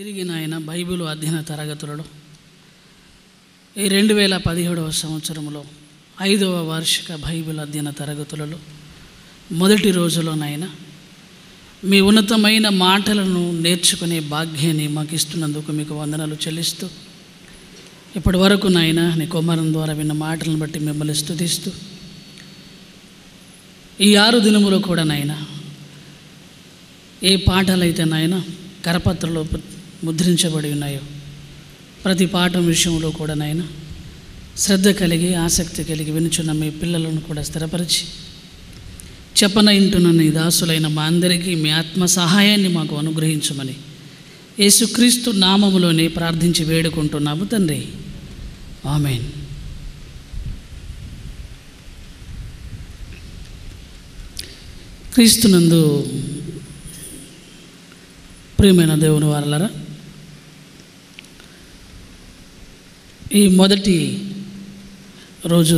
తిరిగి నాయన బైబిల్ అధ్యయన తరగతులలో ఈ రెండు వేల పదిహేడవ సంవత్సరంలో ఐదవ వార్షిక బైబిల్ అధ్యయన తరగతులలో మొదటి రోజులో నాయన మీ ఉన్నతమైన మాటలను నేర్చుకునే భాగ్యాన్ని మాకు ఇస్తున్నందుకు మీకు వందనాలు చెల్లిస్తూ ఇప్పటి వరకు నాయన నీ కుమారం ద్వారా విన్న మాటలను బట్టి మిమ్మల్ని స్తుతిస్తూ ఈ ఆరు దినములో కూడా నాయన ఏ పాఠాలైతే నాయన కరపత్రలో పు- ముద్రించబడి ఉన్నాయో ప్రతి పాఠం విషయంలో కూడా నాయన శ్రద్ధ కలిగి ఆసక్తి కలిగి వినుచున్న మీ పిల్లలను కూడా స్థిరపరిచి చెప్పన ఇంటున్న నీ దాసులైన మా అందరికీ మీ ఆత్మ సహాయాన్ని మాకు అనుగ్రహించమని యేసుక్రీస్తు నామములోనే ప్రార్థించి వేడుకుంటున్నాము తండ్రి ఆమెన్ క్రీస్తునందు ప్రియమైన దేవుని వారలరా ఈ మొదటి రోజు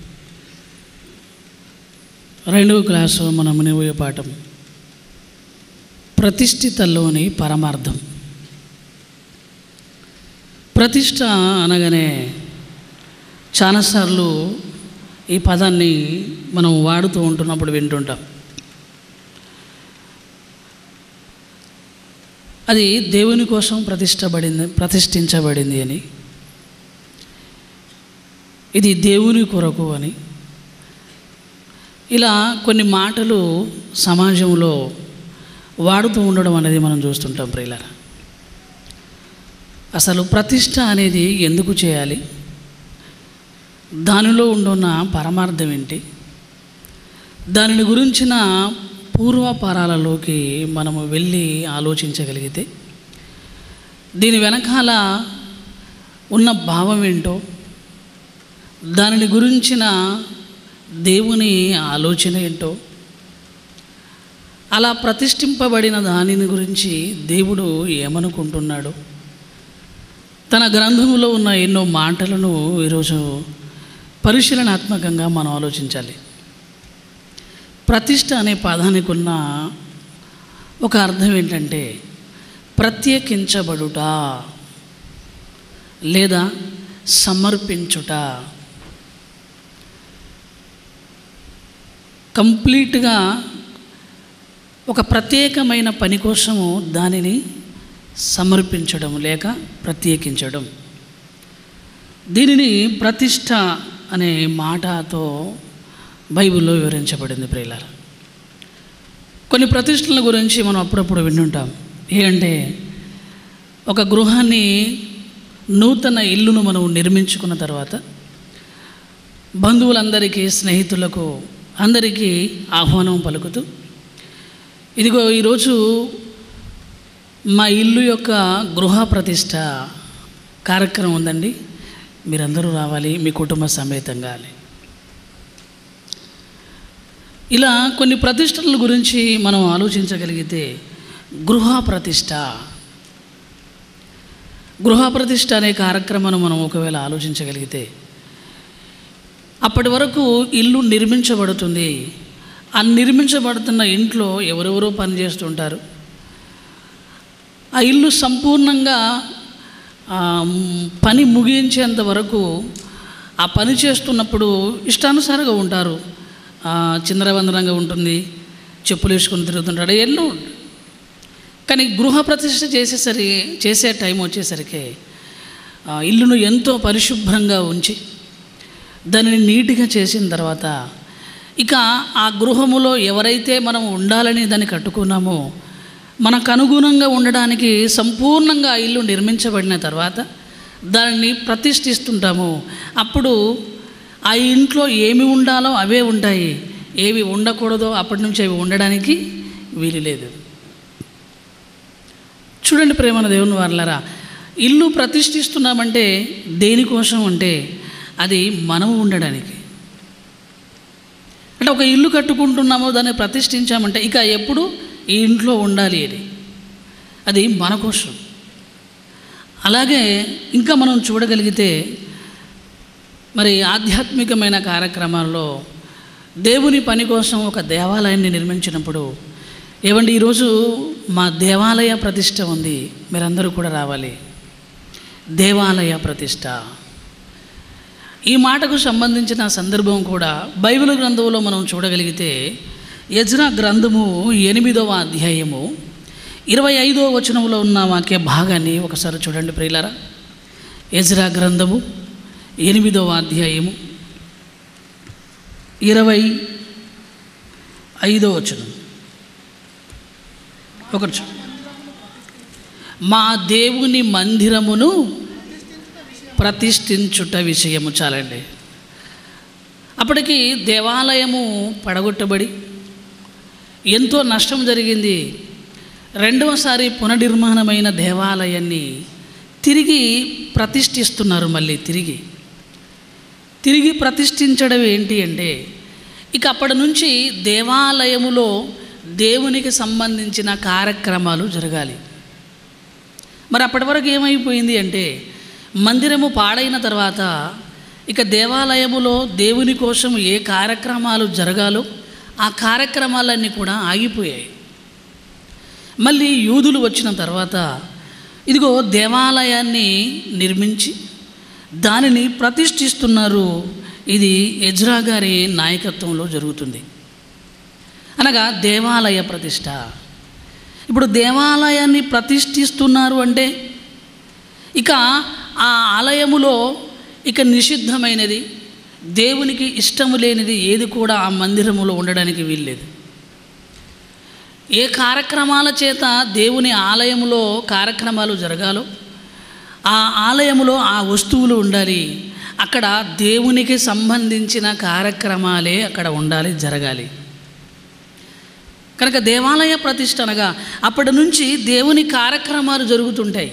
రెండవ క్లాసు మనం వినబోయే పాఠం ప్రతిష్ఠితలోని పరమార్థం ప్రతిష్ట అనగానే చాలాసార్లు ఈ పదాన్ని మనం వాడుతూ ఉంటున్నప్పుడు వింటుంటాం అది దేవుని కోసం ప్రతిష్టపడింది ప్రతిష్ఠించబడింది అని ఇది దేవుని కొరకు అని ఇలా కొన్ని మాటలు సమాజంలో వాడుతూ ఉండడం అనేది మనం చూస్తుంటాం ప్రియుల అసలు ప్రతిష్ట అనేది ఎందుకు చేయాలి దానిలో ఉండున్న పరమార్థం ఏంటి దానిని గురించిన పూర్వపరాలలోకి మనము వెళ్ళి ఆలోచించగలిగితే దీని వెనకాల ఉన్న భావం ఏంటో దానిని గురించిన దేవుని ఆలోచన ఏంటో అలా ప్రతిష్ఠింపబడిన దానిని గురించి దేవుడు ఏమనుకుంటున్నాడు తన గ్రంథంలో ఉన్న ఎన్నో మాటలను ఈరోజు పరిశీలనాత్మకంగా మనం ఆలోచించాలి ప్రతిష్ట అనే పదానికి ఉన్న ఒక అర్థం ఏంటంటే ప్రత్యేకించబడుట లేదా సమర్పించుట కంప్లీట్గా ఒక ప్రత్యేకమైన పని కోసము దానిని సమర్పించడం లేక ప్రత్యేకించడం దీనిని ప్రతిష్ట అనే మాటతో బైబిల్లో వివరించబడింది ప్రియులార కొన్ని ప్రతిష్టల గురించి మనం అప్పుడప్పుడు వింటుంటాం ఏంటంటే ఒక గృహాన్ని నూతన ఇల్లును మనం నిర్మించుకున్న తర్వాత బంధువులందరికీ స్నేహితులకు అందరికీ ఆహ్వానం పలుకుతూ ఇదిగో ఈరోజు మా ఇల్లు యొక్క గృహ ప్రతిష్ట కార్యక్రమం ఉందండి మీరందరూ రావాలి మీ కుటుంబ సమేతంగా అని ఇలా కొన్ని ప్రతిష్టల గురించి మనం ఆలోచించగలిగితే గృహ ప్రతిష్ట గృహ ప్రతిష్ట అనే కార్యక్రమాన్ని మనం ఒకవేళ ఆలోచించగలిగితే అప్పటి వరకు ఇల్లు నిర్మించబడుతుంది ఆ నిర్మించబడుతున్న ఇంట్లో ఎవరెవరో పనిచేస్తుంటారు ఆ ఇల్లు సంపూర్ణంగా ఆ, మ్, పని ముగించేంత వరకు ఆ పని చేస్తున్నప్పుడు ఇష్టానుసారంగా ఉంటారు ఆ, చిందరవందరంగా ఉంటుంది చెప్పులు వేసుకొని తిరుగుతుంటాడు ఎన్నో ఉంటాయి. కానీ గృహ ప్రతిష్ఠ చేసేసరి చేసే టైం వచ్చేసరికి ఆ, ఇల్లును ఎంతో పరిశుభ్రంగా ఉంచి దానిని నీట్గా చేసిన తర్వాత ఇక ఆ గృహములో ఎవరైతే మనం ఉండాలని దాన్ని కట్టుకున్నామో మనకు అనుగుణంగా ఉండడానికి సంపూర్ణంగా ఆ ఇల్లు నిర్మించబడిన తర్వాత దానిని ప్రతిష్ఠిస్తుంటాము అప్పుడు ఆ ఇంట్లో ఏమి ఉండాలో అవే ఉంటాయి ఏవి ఉండకూడదో అప్పటి నుంచి అవి ఉండడానికి వీలు లేదు చూడండి ప్రేమన దేవుని వారలారా ఇల్లు ప్రతిష్ఠిస్తున్నామంటే దేనికోసం అంటే అది మనము ఉండడానికి అంటే ఒక ఇల్లు కట్టుకుంటున్నామో దాన్ని ప్రతిష్ఠించామంటే ఇక ఎప్పుడు ఈ ఇంట్లో ఉండాలి అది అది మన కోసం అలాగే ఇంకా మనం చూడగలిగితే మరి ఆధ్యాత్మికమైన కార్యక్రమాల్లో దేవుని పని కోసం ఒక దేవాలయాన్ని నిర్మించినప్పుడు ఏమండి ఈరోజు మా దేవాలయ ప్రతిష్ట ఉంది మీరందరూ కూడా రావాలి దేవాలయ ప్రతిష్ట ఈ మాటకు సంబంధించిన సందర్భం కూడా బైబిల్ గ్రంథంలో మనం చూడగలిగితే యజ్రా గ్రంథము ఎనిమిదవ అధ్యాయము ఇరవై ఐదవ వచనంలో ఉన్న వాక్య భాగాన్ని ఒకసారి చూడండి ప్రియులారా యజ్రా గ్రంథము ఎనిమిదవ అధ్యాయము ఇరవై ఐదో వచనం ఒకటి చూ మా దేవుని మందిరమును ప్రతిష్ఠించుట విషయము చాలండి అప్పటికి దేవాలయము పడగొట్టబడి ఎంతో నష్టం జరిగింది రెండవసారి పునర్నిర్మాణమైన దేవాలయాన్ని తిరిగి ప్రతిష్ఠిస్తున్నారు మళ్ళీ తిరిగి తిరిగి ప్రతిష్ఠించడం ఏంటి అంటే ఇక అప్పటి నుంచి దేవాలయములో దేవునికి సంబంధించిన కార్యక్రమాలు జరగాలి మరి అప్పటి వరకు ఏమైపోయింది అంటే మందిరము పాడైన తర్వాత ఇక దేవాలయములో దేవుని కోసం ఏ కార్యక్రమాలు జరగాలో ఆ కార్యక్రమాలన్నీ కూడా ఆగిపోయాయి మళ్ళీ యూదులు వచ్చిన తర్వాత ఇదిగో దేవాలయాన్ని నిర్మించి దానిని ప్రతిష్ఠిస్తున్నారు ఇది ఎజ్రా గారి నాయకత్వంలో జరుగుతుంది అనగా దేవాలయ ప్రతిష్ట ఇప్పుడు దేవాలయాన్ని ప్రతిష్ఠిస్తున్నారు అంటే ఇక ఆ ఆలయములో ఇక నిషిద్ధమైనది దేవునికి ఇష్టము లేనిది ఏది కూడా ఆ మందిరములో ఉండడానికి వీల్లేదు ఏ కార్యక్రమాల చేత దేవుని ఆలయములో కార్యక్రమాలు జరగాలో ఆ ఆలయములో ఆ వస్తువులు ఉండాలి అక్కడ దేవునికి సంబంధించిన కార్యక్రమాలే అక్కడ ఉండాలి జరగాలి కనుక దేవాలయ ప్రతిష్ట అనగా అప్పటి నుంచి దేవుని కార్యక్రమాలు జరుగుతుంటాయి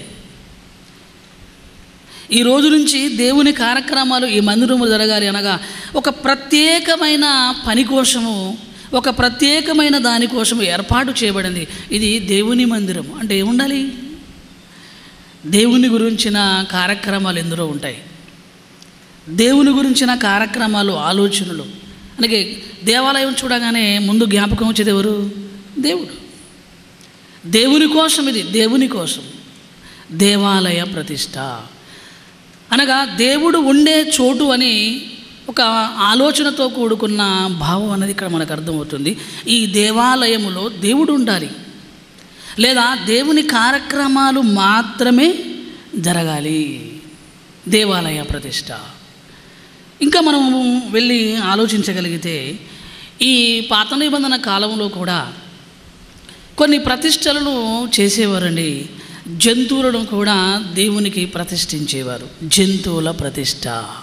ఈ రోజు నుంచి దేవుని కార్యక్రమాలు ఈ మందిరము జరగాలి అనగా ఒక ప్రత్యేకమైన పని కోసము ఒక ప్రత్యేకమైన దానికోసం ఏర్పాటు చేయబడింది ఇది దేవుని మందిరం అంటే ఏముండాలి దేవుని గురించిన కార్యక్రమాలు ఎందులో ఉంటాయి దేవుని గురించిన కార్యక్రమాలు ఆలోచనలు అందుకే దేవాలయం చూడగానే ముందు జ్ఞాపకం వచ్చేది ఎవరు దేవుడు దేవుని కోసం ఇది దేవుని కోసం దేవాలయ ప్రతిష్ట అనగా దేవుడు ఉండే చోటు అని ఒక ఆలోచనతో కూడుకున్న భావం అనేది ఇక్కడ మనకు అర్థమవుతుంది ఈ దేవాలయములో దేవుడు ఉండాలి లేదా దేవుని కార్యక్రమాలు మాత్రమే జరగాలి దేవాలయ ప్రతిష్ట ఇంకా మనం వెళ్ళి ఆలోచించగలిగితే ఈ పాత నిబంధన కాలంలో కూడా కొన్ని ప్రతిష్టలను చేసేవారండి జంతువులను కూడా దేవునికి ప్రతిష్ఠించేవారు జంతువుల ప్రతిష్ట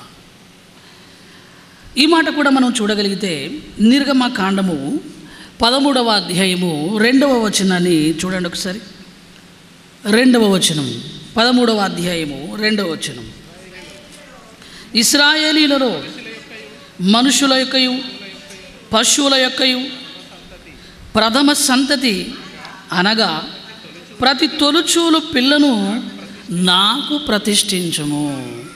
ఈ మాట కూడా మనం చూడగలిగితే నిర్గమ కాండము పదమూడవ అధ్యాయము రెండవ వచనాన్ని చూడండి ఒకసారి రెండవ వచనం పదమూడవ అధ్యాయము రెండవ వచనం ఇస్రాయేలీలలో మనుషుల యొక్కయు పశువుల యొక్కయు ప్రథమ సంతతి అనగా ప్రతి తొలుచూలు పిల్లను నాకు ప్రతిష్ఠించుము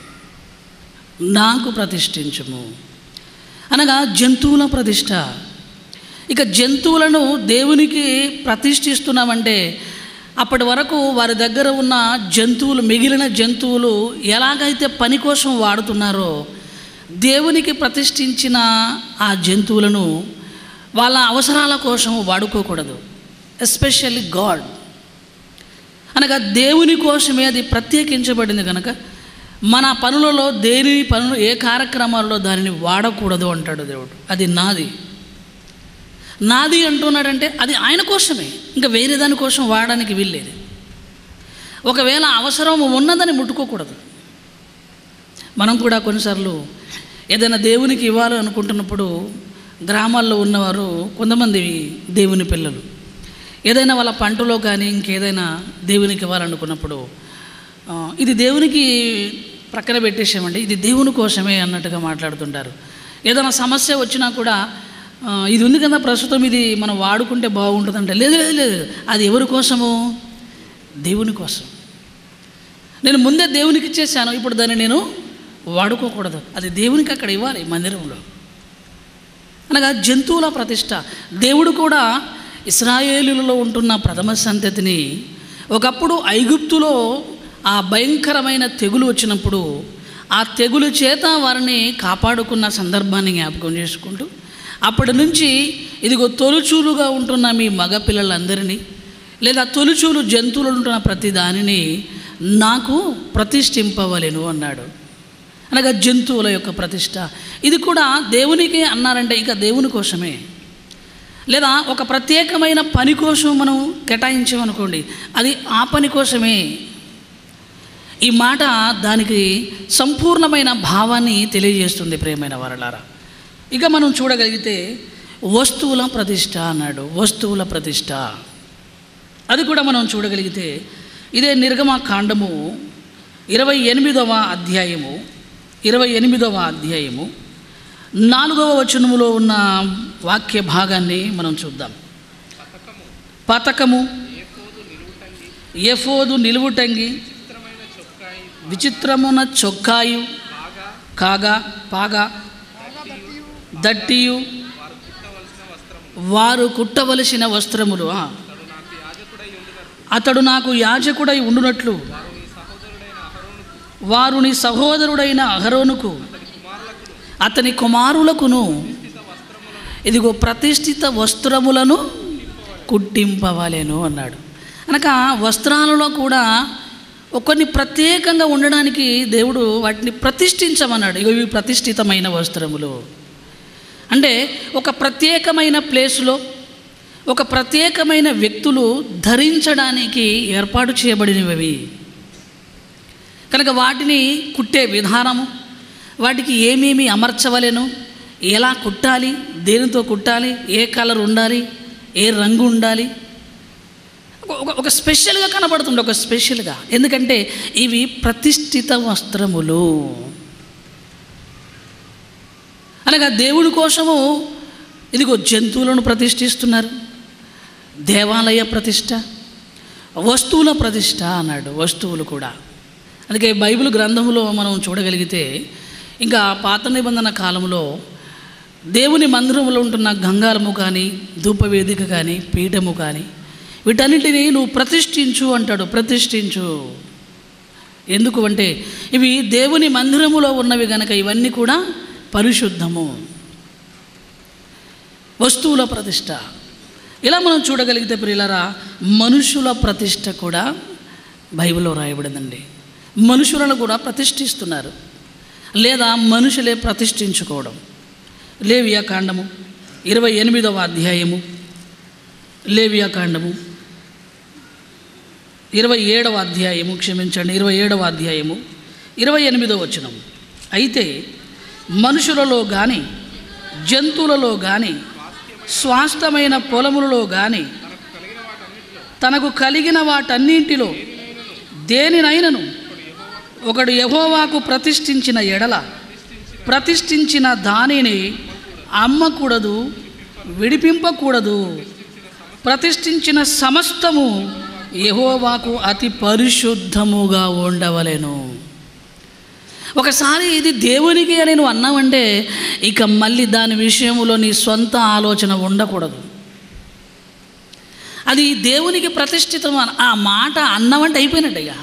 నాకు ప్రతిష్ఠించుము అనగా జంతువుల ప్రతిష్ట ఇక జంతువులను దేవునికి ప్రతిష్ఠిస్తున్నామంటే అప్పటి వరకు వారి దగ్గర ఉన్న జంతువులు మిగిలిన జంతువులు ఎలాగైతే పని కోసం వాడుతున్నారో దేవునికి ప్రతిష్ఠించిన ఆ జంతువులను వాళ్ళ అవసరాల కోసం వాడుకోకూడదు ఎస్పెషల్లీ గాడ్ అనగా దేవుని కోసమే అది ప్రత్యేకించబడింది కనుక మన పనులలో దేని పనులు ఏ కార్యక్రమాల్లో దానిని వాడకూడదు అంటాడు దేవుడు అది నాది నాది అంటున్నాడంటే అది ఆయన కోసమే ఇంకా వేరే దాని కోసం వాడడానికి వీల్లేదు ఒకవేళ అవసరం ఉన్నదని ముట్టుకోకూడదు మనం కూడా కొన్నిసార్లు ఏదైనా దేవునికి ఇవ్వాలి అనుకుంటున్నప్పుడు గ్రామాల్లో ఉన్నవారు కొంతమంది దేవుని పిల్లలు ఏదైనా వాళ్ళ పంటలో కానీ ఇంకేదైనా దేవునికి ఇవ్వాలనుకున్నప్పుడు ఆ, ఇది దేవునికి ప్రక్కన పెట్టేసామండి ఇది దేవుని కోసమే అన్నట్టుగా మాట్లాడుతుంటారు ఏదైనా సమస్య వచ్చినా కూడా ఆ, ఇది ఉంది కదా ప్రస్తుతం ఇది మనం వాడుకుంటే బాగుంటుందంటే లేదు లేదు లేదు అది ఎవరి కోసము దేవుని కోసం నేను ముందే దేవునికి ఇచ్చేసాను ఇప్పుడు దాన్ని నేను వాడుకోకూడదు అది దేవునికి అక్కడ ఇవ్వాలి మందిరంలో అనగా జంతువుల ప్రతిష్ట దేవుడు కూడా ఇస్రాయేలులలో ఉంటున్న ప్రథమ సంతతిని ఒకప్పుడు ఐగుప్తులో ఆ భయంకరమైన తెగులు వచ్చినప్పుడు ఆ తెగులు చేత వారిని కాపాడుకున్న సందర్భాన్ని జ్ఞాపకం చేసుకుంటూ అప్పటి నుంచి ఇదిగో తొలుచూలుగా ఉంటున్న మీ మగ పిల్లలందరినీ లేదా తొలుచూలు జంతువులు ఉంటున్న ప్రతి దానిని నాకు ప్రతిష్ఠింపవలెను అన్నాడు అనగా జంతువుల యొక్క ప్రతిష్ట ఇది కూడా దేవునికి అన్నారంటే ఇక దేవుని కోసమే లేదా ఒక ప్రత్యేకమైన పని కోసం మనం కేటాయించామనుకోండి అది ఆ పని కోసమే ఈ మాట దానికి సంపూర్ణమైన భావాన్ని తెలియజేస్తుంది ప్రియమైన వరలారా ఇక మనం చూడగలిగితే వస్తువుల ప్రతిష్ట అన్నాడు వస్తువుల ప్రతిష్ట అది కూడా మనం చూడగలిగితే ఇదే నిర్గమ కాండము ఇరవై ఎనిమిదవ అధ్యాయము ఇరవై ఎనిమిదవ అధ్యాయము నాలుగవ వచనములో ఉన్న వాక్య భాగాన్ని మనం చూద్దాం పతకము ఎఫోదు నిలువుటంగి విచిత్రమున చొక్కాయు కాగా పాగా దట్టియు వారు కుట్టవలసిన వస్త్రములు ఆ. అతడు నాకు యాజకుడై ఉండునట్లు వారు నీ సహోదరుడైన అహరోనుకు అతని కుమారులకును ఇదిగో ప్రతిష్ఠిత వస్త్రములను కుట్టింపవలెను అన్నాడు అనగా వస్త్రాలలో కూడా కొన్ని ప్రత్యేకంగా ఉండడానికి దేవుడు వాటిని ప్రతిష్ఠించమన్నాడు ఇగో ఇవి ప్రతిష్ఠితమైన వస్త్రములు అంటే ఒక ప్రత్యేకమైన ప్లేస్లో ఒక ప్రత్యేకమైన వ్యక్తులు ధరించడానికి ఏర్పాటు చేయబడినవి కనుక వాటిని కుట్టే విధానము వాటికి ఏమేమి అమర్చవలెను ఎలా కుట్టాలి దేనితో కుట్టాలి ఏ కలర్ ఉండాలి ఏ రంగు ఉండాలి ఒక ఒక స్పెషల్గా కనబడుతుంది ఒక స్పెషల్గా ఎందుకంటే ఇవి ప్రతిష్ఠిత వస్త్రములు అనగా దేవుడి కోసము ఇదిగో జంతువులను ప్రతిష్ఠిస్తున్నారు దేవాలయ ప్రతిష్ట వస్తువుల ప్రతిష్ట అన్నాడు వస్తువులు కూడా అందుకే బైబిల్ గ్రంథంలో మనం చూడగలిగితే ఇంకా పాత నిబంధన కాలంలో దేవుని మందిరంలో ఉంటున్న గంగాలము కానీ ధూపవేదిక కానీ పీఠము కానీ వీటన్నిటిని నువ్వు ప్రతిష్ఠించు అంటాడు ప్రతిష్ఠించు ఎందుకు అంటే ఇవి దేవుని మందిరములో ఉన్నవి గనక ఇవన్నీ కూడా పరిశుద్ధము వస్తువుల ప్రతిష్ట ఇలా మనం చూడగలిగితే ప్రియులరా మనుషుల ప్రతిష్ట కూడా బైబిల్లో రాయబడిందండి మనుషులను కూడా ప్రతిష్ఠిస్తున్నారు లేదా మనుషులే ప్రతిష్ఠించుకోవడం లేవియా కాండము ఇరవై ఎనిమిదవ అధ్యాయము లేవియా కాండము ఇరవై ఏడవ అధ్యాయము క్షమించండి ఇరవై ఏడవ అధ్యాయము ఇరవై ఎనిమిదవ వచనం అయితే మనుషులలో కానీ జంతువులలో కానీ స్వాస్థమైన పొలములలో కానీ తనకు కలిగిన వాటన్నింటిలో దేనినైనను ఒకడు యహోవాకు ప్రతిష్ఠించిన ఎడల ప్రతిష్ఠించిన దానిని అమ్మకూడదు విడిపింపకూడదు ప్రతిష్ఠించిన సమస్తము యహోవాకు అతి పరిశుద్ధముగా ఉండవలెను ఒకసారి ఇది దేవునికి అని నువ్వు అన్నావంటే ఇక మళ్ళీ దాని విషయంలో నీ సొంత ఆలోచన ఉండకూడదు అది దేవునికి ప్రతిష్ఠితం అన- ఆ మాట అన్నవంటే అయిపోయినట్టు ఇక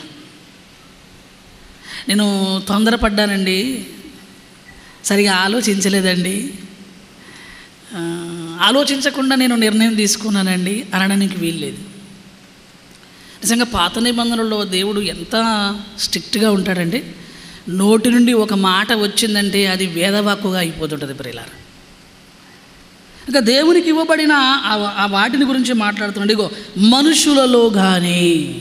నేను తొందరపడ్డానండి సరిగా ఆలోచించలేదండి ఆ, ఆలోచించకుండా నేను నిర్ణయం తీసుకున్నానండి అనడానికి వీల్లేదు నిజంగా పాత నిబంధనలలో దేవుడు ఎంత స్ట్రిక్ట్గా ఉంటాడంటే నోటి నుండి ఒక మాట వచ్చిందంటే అది వేదవాక్కుగా అయిపోతుంటుంది ప్రియులార ఇంకా దేవునికి ఇవ్వబడిన ఆ- ఆ వాటిని గురించి మాట్లాడుతున్నాడు ఇగో మనుషులలో కానీ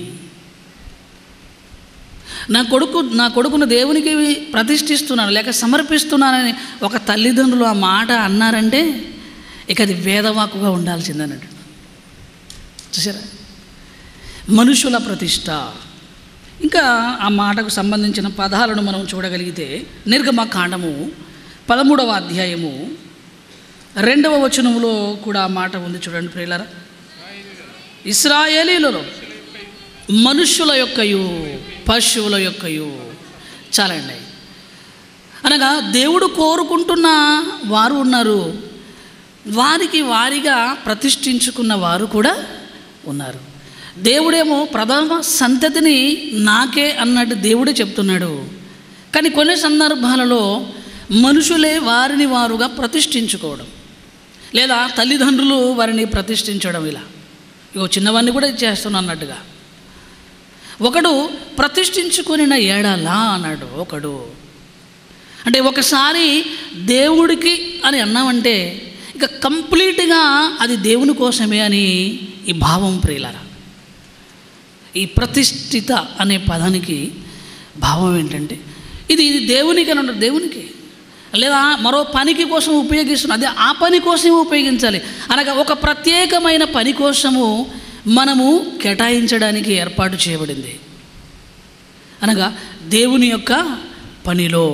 నా కొడుకు నా కొడుకును దేవునికి ప్రతిష్ఠిస్తున్నాను లేక సమర్పిస్తున్నానని ఒక తల్లిదండ్రులు ఆ మాట అన్నారంటే ఇక అది వేదవాక్కుగా ఉండాల్సిందన్నట్టు చూసారా మనుషుల ప్రతిష్ట ఇంకా ఆ మాటకు సంబంధించిన పదాలను మనం చూడగలిగితే నిర్గమ కాండము పదమూడవ అధ్యాయము రెండవ వచనములో కూడా ఆ మాట ఉంది చూడండి ప్రియులరా ఇస్రాయేలీలలో మనుషుల యొక్కయు పశువుల యొక్కయు చాలండి అనగా దేవుడు కోరుకుంటున్న వారు ఉన్నారు వారికి వారిగా ప్రతిష్ఠించుకున్న వారు కూడా ఉన్నారు దేవుడేమో ప్రథమ సంతతిని నాకే అన్నట్టు దేవుడే చెప్తున్నాడు కానీ కొన్ని సందర్భాలలో మనుషులే వారిని వారుగా ప్రతిష్ఠించుకోవడం లేదా తల్లిదండ్రులు వారిని ప్రతిష్ఠించడం ఇలా ఇగో చిన్నవాడిని కూడా చేస్తున్నా అన్నట్టుగా ఒకడు ప్రతిష్ఠించుకొనిన ఏడాలా అన్నాడు ఒకడు అంటే ఒకసారి దేవుడికి అని అన్నామంటే ఇక కంప్లీట్గా అది దేవుని కోసమే అని ఈ భావం ప్రియులరా ఈ ప్రతిష్ఠిత అనే పదానికి భావం ఏంటంటే ఇది ఇది దేవునికి అని అంటారు దేవునికి లేదా మరో పనికి కోసం ఉపయోగిస్తున్నాం అదే ఆ పని కోసమే ఉపయోగించాలి అనగా ఒక ప్రత్యేకమైన పని కోసము మనము కేటాయించడానికి ఏర్పాటు చేయబడింది అనగా దేవుని యొక్క పనిలో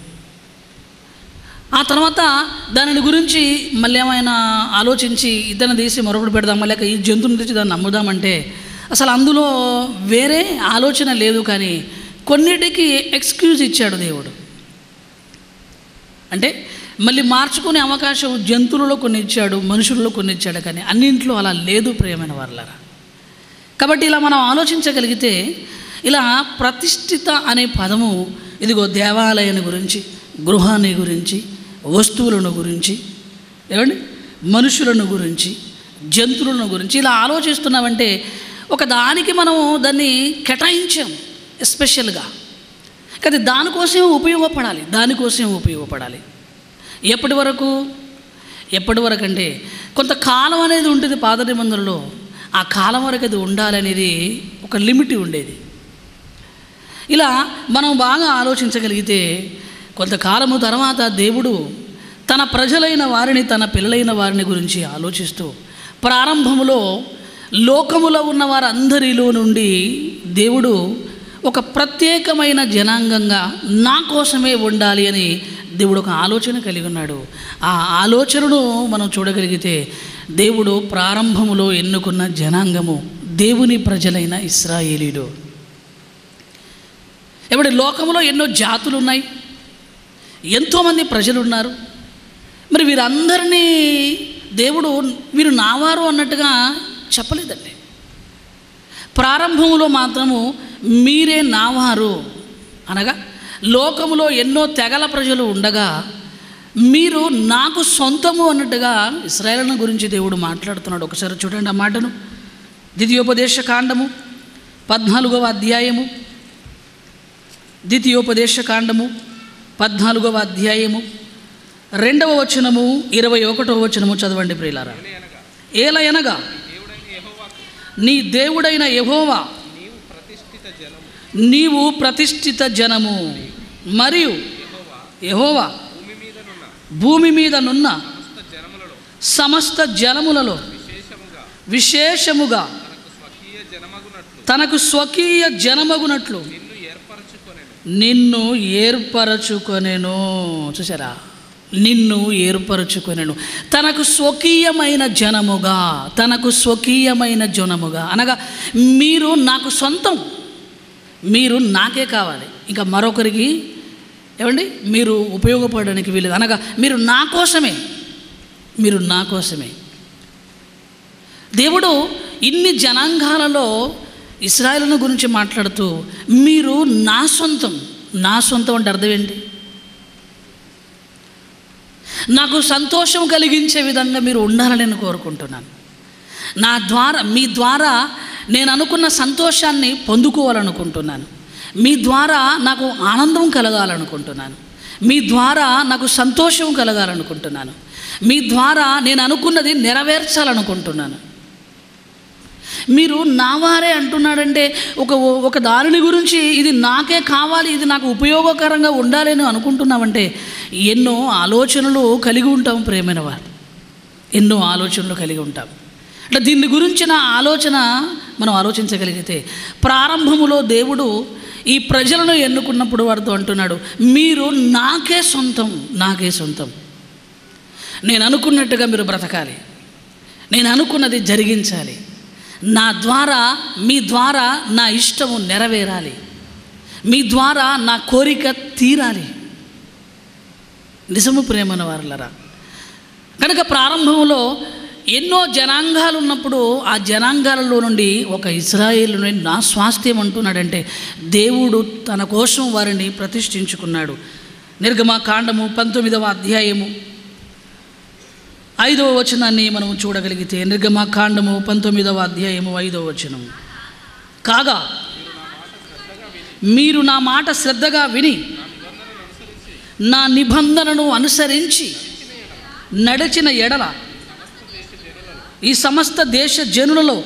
ఆ తర్వాత దానిని గురించి మళ్ళీ ఏమైనా ఆలోచించి ఇద్దరిని తీసి మరొకటి పెడదామా లేక ఈ జంతువుని తెచ్చి దాన్ని నమ్ముదామంటే అసలు అందులో వేరే ఆలోచన లేదు కానీ కొన్నిటికి ఎక్స్క్యూజ్ ఇచ్చాడు దేవుడు అంటే మళ్ళీ మార్చుకునే అవకాశం జంతువులలో కొన్ని ఇచ్చాడు మనుషులలో కొన్ని ఇచ్చాడు కానీ అన్నింట్లో అలా లేదు ప్రియమైన వాళ్ళరా కాబట్టి ఇలా మనం ఆలోచించగలిగితే ఇలా ప్రతిష్ఠిత అనే పదము ఇదిగో దేవాలయాన్ని గురించి గృహాన్ని గురించి వస్తువులను గురించి ఏమండి మనుషులను గురించి జంతువులను గురించి ఇలా ఆలోచిస్తున్నామంటే ఒక దానికి మనం దాన్ని కేటాయించాం ఎస్పెషల్గా కానీ దానికోసం ఉపయోగపడాలి దానికోసం ఉపయోగపడాలి ఎప్పటి వరకు ఎప్పటి వరకు అంటే కొంతకాలం అనేది ఉంటుంది పాత నిబంధనలో ఆ కాలం వరకు అది ఉండాలనేది ఒక లిమిట్ ఉండేది ఇలా మనం బాగా ఆలోచించగలిగితే కొంతకాలము తర్వాత దేవుడు తన ప్రజలైన వారిని తన పిల్లలైన వారిని గురించి ఆలోచిస్తూ ప్రారంభములో లోకములో ఉన్న వారందరిలో నుండి దేవుడు ఒక ప్రత్యేకమైన జనాంగంగా నా కోసమే ఉండాలి అని దేవుడు ఒక ఆలోచన కలిగి ఉన్నాడు ఆ ఆలోచనను మనం చూడగలిగితే దేవుడు ప్రారంభములో ఎన్నుకున్న జనాంగము దేవుని ప్రజలైన ఇస్రాయేలీలు ఇప్పుడు లోకంలో ఎన్నో జాతులు ఉన్నాయి ఎంతోమంది ప్రజలు ఉన్నారు మరి వీరందరినీ దేవుడు వీరు నావారు అన్నట్టుగా చెప్పలేదండి ప్రారంభంలో మాత్రము మీరే నావారు అనగా లోకములో ఎన్నో తెగల ప్రజలు ఉండగా మీరు నాకు సొంతము అన్నట్టుగా ఇస్రాయేల్ను గురించి దేవుడు మాట్లాడుతున్నాడు ఒకసారి చూడండి ఆ మాటను ద్వితీయోపదేశ కాండము పద్నాలుగవ అధ్యాయము ద్వితీయోపదేశ కాండము పద్నాలుగవ అధ్యాయము రెండవ వచనము ఇరవై ఒకటవ వచనము చదవండి ప్రియులారా ఏల ఎనగా నీ దేవుడైన యహోవా నీవు ప్రతిష్ఠిత జనము మరియు యహోవా భూమి మీద నున్న సమస్త జనములలో విశేషముగా తనకు స్వకీయ జనమగునట్లు నిన్ను ఏర్పరచుకొనెను చూసారా నిన్ను ఏర్పరచుకొనెను తనకు స్వకీయమైన జనముగా తనకు స్వకీయమైన జనముగా అనగా మీరు నాకు సొంతం మీరు నాకే కావాలి ఇంకా మరొకరికి ఏమండి మీరు ఉపయోగపడడానికి వీలేదు అనగా మీరు నా కోసమే మీరు నా కోసమే దేవుడు ఇన్ని జనాంగాలలో ఇస్రాయలను గురించి మాట్లాడుతూ మీరు నా సొంతం నా సొంతం అంటే అర్థం ఏంటి నాకు సంతోషం కలిగించే విధంగా మీరు ఉండాలని నేను కోరుకుంటున్నాను నా ద్వారా మీ ద్వారా నేను అనుకున్న సంతోషాన్ని పొందుకోవాలనుకుంటున్నాను మీ ద్వారా నాకు ఆనందం కలగాలనుకుంటున్నాను మీ ద్వారా నాకు సంతోషం కలగాలనుకుంటున్నాను మీ ద్వారా నేను అనుకున్నది నెరవేర్చాలనుకుంటున్నాను మీరు నా వారే అంటున్నాడంటే ఒక ఒక దానిని గురించి ఇది నాకే కావాలి ఇది నాకు ఉపయోగకరంగా ఉండాలి అని అనుకుంటున్నామంటే ఎన్నో ఆలోచనలు కలిగి ఉంటాం ప్రేమైన వారు ఎన్నో ఆలోచనలు కలిగి ఉంటాం అంటే దీని గురించిన ఆలోచన మనం ఆలోచించగలిగితే ప్రారంభములో దేవుడు ఈ ప్రజలను ఎన్నుకున్నప్పుడు వారితో అంటున్నాడు మీరు నాకే సొంతం నాకే సొంతం నేను అనుకున్నట్టుగా మీరు బ్రతకాలి నేను అనుకున్నది జరిగించాలి నా ద్వారా మీ ద్వారా నా ఇష్టము నెరవేరాలి మీ ద్వారా నా కోరిక తీరాలి నిజము ప్రేమన వారులరా కనుక ప్రారంభంలో ఎన్నో జనాంగాలు ఉన్నప్పుడు ఆ జనాంగాలలో నుండి ఒక ఇస్రాయేలు నుండి నా స్వాస్థ్యం అంటున్నాడంటే దేవుడు తన కోసం వారిని ప్రతిష్ఠించుకున్నాడు నిర్గమ కాండము పంతొమ్మిదవ అధ్యాయము ఐదవ వచనాన్ని మనం చూడగలిగితే నిర్గమ కాండము పంతొమ్మిదవ అధ్యాయము ఐదవ వచనం కాగా మీరు నా మాట శ్రద్ధగా విని నా నిబంధనను అనుసరించి నడిచిన ఎడల ఈ సమస్త దేశ జనులలో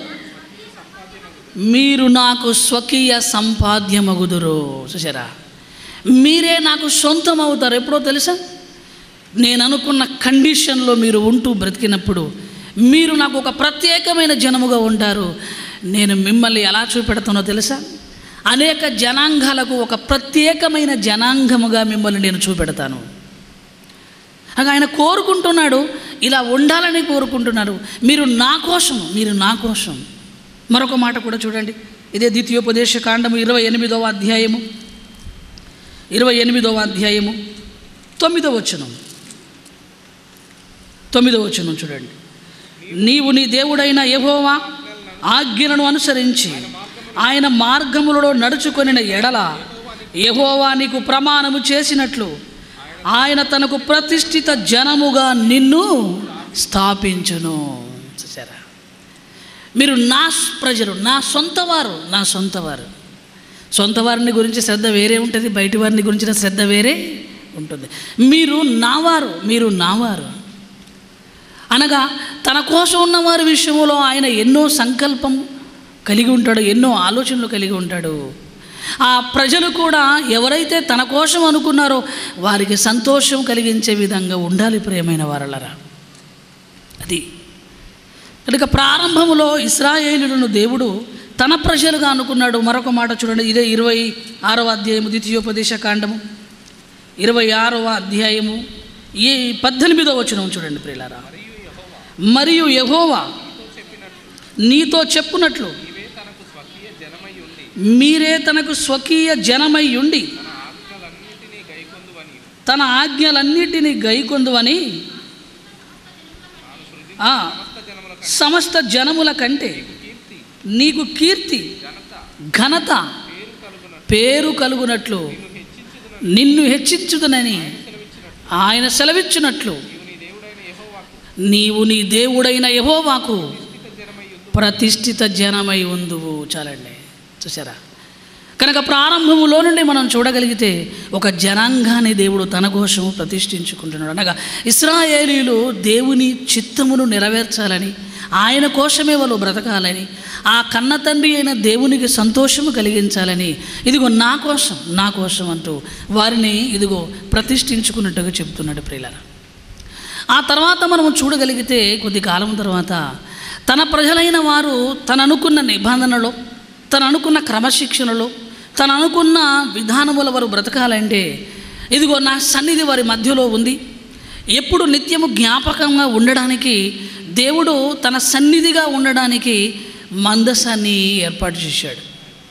మీరు నాకు స్వకీయ సంపాద్యమగుదురు చూసారా మీరే నాకు సొంతం అవుతారు ఎప్పుడో తెలుసా నేను అనుకున్న కండిషన్లో మీరు ఉంటూ బ్రతికినప్పుడు మీరు నాకు ఒక ప్రత్యేకమైన జనముగా ఉంటారు నేను మిమ్మల్ని ఎలా చూపెడతానో తెలుసా అనేక జనాంగాలకు ఒక ప్రత్యేకమైన జనాంగముగా మిమ్మల్ని నేను చూపెడతాను అలా ఆయన కోరుకుంటున్నాడు ఇలా ఉండాలని కోరుకుంటున్నాడు మీరు నా కోసం మీరు నా కోసం మరొక మాట కూడా చూడండి ఇదే ద్వితీయోపదేశ కాండము ఇరవై ఎనిమిదవ అధ్యాయము ఇరవై ఎనిమిదవ అధ్యాయము తొమ్మిదవ వచనం తొమ్మిదవ వచనం చూడండి నీవు నీ దేవుడైన యెహోవా ఆజ్ఞలను అనుసరించి ఆయన మార్గములలో నడుచుకొనిన ఎడల యెహోవా నీకు ప్రమాణము చేసినట్లు ఆయన తనకు ప్రతిష్ఠిత జనముగా నిన్ను స్థాపించును చూసారా మీరు నా ప్రజలు నా సొంతవారు నా సొంతవారు సొంత వారిని గురించి శ్రద్ధ వేరే ఉంటుంది బయటి వారిని గురించిన శ్రద్ధ వేరే ఉంటుంది మీరు నావారు మీరు నావారు అనగా తన కోసం ఉన్న వారి విషయంలో ఆయన ఎన్నో సంకల్పం కలిగి ఉంటాడు ఎన్నో ఆలోచనలు కలిగి ఉంటాడు ఆ ప్రజలు కూడా ఎవరైతే తన కోసం అనుకున్నారో వారికి సంతోషం కలిగించే విధంగా ఉండాలి ప్రియమైన వారలరా అది కనుక ప్రారంభంలో ఇస్రాయేలులను దేవుడు తన ప్రజలుగా అనుకున్నాడు మరొక మాట చూడండి ఇదే ఇరవై ఆరవ అధ్యాయము ద్వితీయోపదేశ కాండము ఇరవై ఆరవ అధ్యాయము ఈ పద్దెనిమిదవ వచనం చూడండి ప్రియులారా మరియు యహోవా నీతో చెప్పునట్లు మీరే తనకు స్వకీయ జనమై ఉండి తన ఆజ్ఞలన్నిటినీ గైకొందువని ఆ, సమస్త జనముల కంటే నీకు కీర్తి ఘనత పేరు కలుగునట్లు నిన్ను హెచ్చించుదనని ఆయన సెలవిచ్చినట్లు నీవు నీ దేవుడైన యహోవాకు ప్రతిష్ఠిత జనమై ఉందువు చాలండి చూసారా కనుక ప్రారంభములో నుండి మనం చూడగలిగితే ఒక జనాంగాన్ని దేవుడు తన కోసం ప్రతిష్ఠించుకుంటున్నాడు అనగా ఇస్రాయేలీలు దేవుని చిత్తమును నెరవేర్చాలని ఆయన కోసమే వాళ్ళు బ్రతకాలని ఆ కన్న తండ్రి అయిన దేవునికి సంతోషము కలిగించాలని ఇదిగో నా కోసం నా కోసం అంటూ వారిని ఇదిగో ప్రతిష్ఠించుకున్నట్టుగా చెప్తున్నాడు ప్రియులారా ఆ తర్వాత మనం చూడగలిగితే కొద్ది కాలం తర్వాత తన ప్రజలైన వారు తన అనుకున్న నిబంధనలో తను అనుకున్న క్రమశిక్షణలో తను అనుకున్న విధానముల వారు బ్రతకాలంటే ఇదిగో నా సన్నిధి వారి మధ్యలో ఉంది ఎప్పుడు నిత్యము జ్ఞాపకంగా ఉండడానికి దేవుడు తన సన్నిధిగా ఉండడానికి మందసాన్ని ఏర్పాటు చేశాడు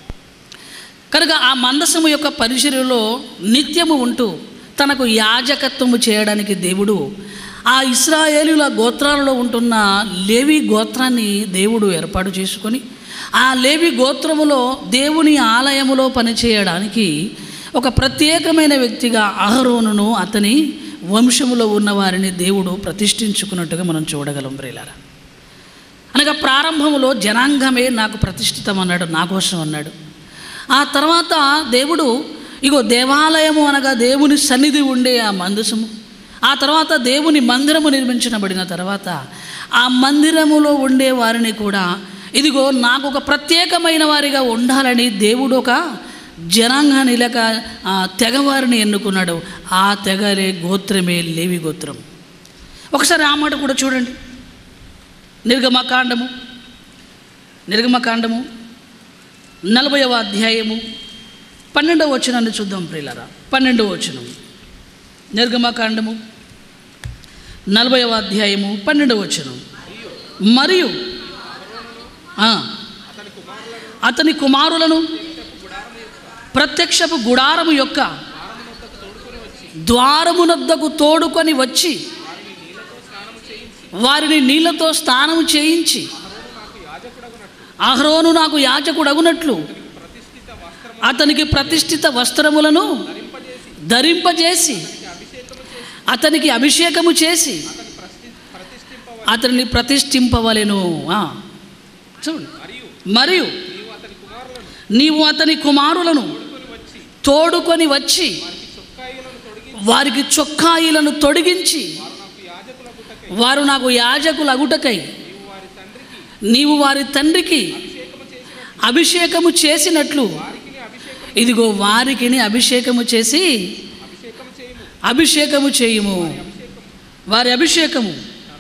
కనుక ఆ మందసము యొక్క పరిచర్యలో నిత్యము ఉంటూ తనకు యాజకత్వము చేయడానికి దేవుడు ఆ ఇస్రాయేలుల గోత్రాలలో ఉంటున్న లేవి గోత్రాన్ని దేవుడు ఏర్పాటు చేసుకొని ఆ లేవి గోత్రములో దేవుని ఆలయములో పనిచేయడానికి ఒక ప్రత్యేకమైన వ్యక్తిగా అహరోనును అతని వంశములో ఉన్న వారిని దేవుడు ప్రతిష్ఠించుకున్నట్టుగా మనం చూడగలం ప్రియులారా అనగా ప్రారంభంలో జనాంగమే నాకు ప్రతిష్ఠితం అన్నాడు నా కోసం అన్నాడు ఆ తర్వాత దేవుడు ఇగో దేవాలయము అనగా దేవుని సన్నిధి ఉండే ఆ మందసము ఆ తర్వాత దేవుని మందిరము నిర్మించబడిన తర్వాత ఆ మందిరములో ఉండే వారిని కూడా ఇదిగో నాకు ఒక ప్రత్యేకమైన వారిగా ఉండాలని దేవుడు ఒక జనాంగాన్ని లేక ఆ తెగవారిని ఎన్నుకున్నాడు ఆ తెగలే గోత్రమే లేవి గోత్రం ఒకసారి ఆ మాట కూడా చూడండి నిర్గమకాండము నిర్గమకాండము నలభైవ అధ్యాయము పన్నెండవ వచనాన్ని చూద్దాం ప్రియులరా పన్నెండవ వచనం నిర్గమకాండము నలభైవ అధ్యాయము పన్నెండవ వచనం మరియు ఆ, అతని కుమారులను ప్రత్యక్షపు గుడారము యొక్క ద్వారమునొద్దకు తోడుకొని వచ్చి వారిని నీళ్లతో స్నానం చేయించి అహరోను నాకు యాజకుడు అగునట్లు అతనికి ప్రతిష్ఠిత వస్త్రములను ధరింపజేసి అతనికి అభిషేకము చేసి అతనిని ప్రతిష్ఠింపవలెను ఆ. చూడండి మరియు నీవు అతని కుమారులను తోడుకొని వచ్చి వారికి చొక్కాయిలను తొడిగించి వారు నాకు యాజకులు అగుటకై నీవు వారి తండ్రికి అభిషేకము చేసినట్లు ఇదిగో వారికిని అభిషేకము చేసి అభిషేకము చేయుము వారి అభిషేకము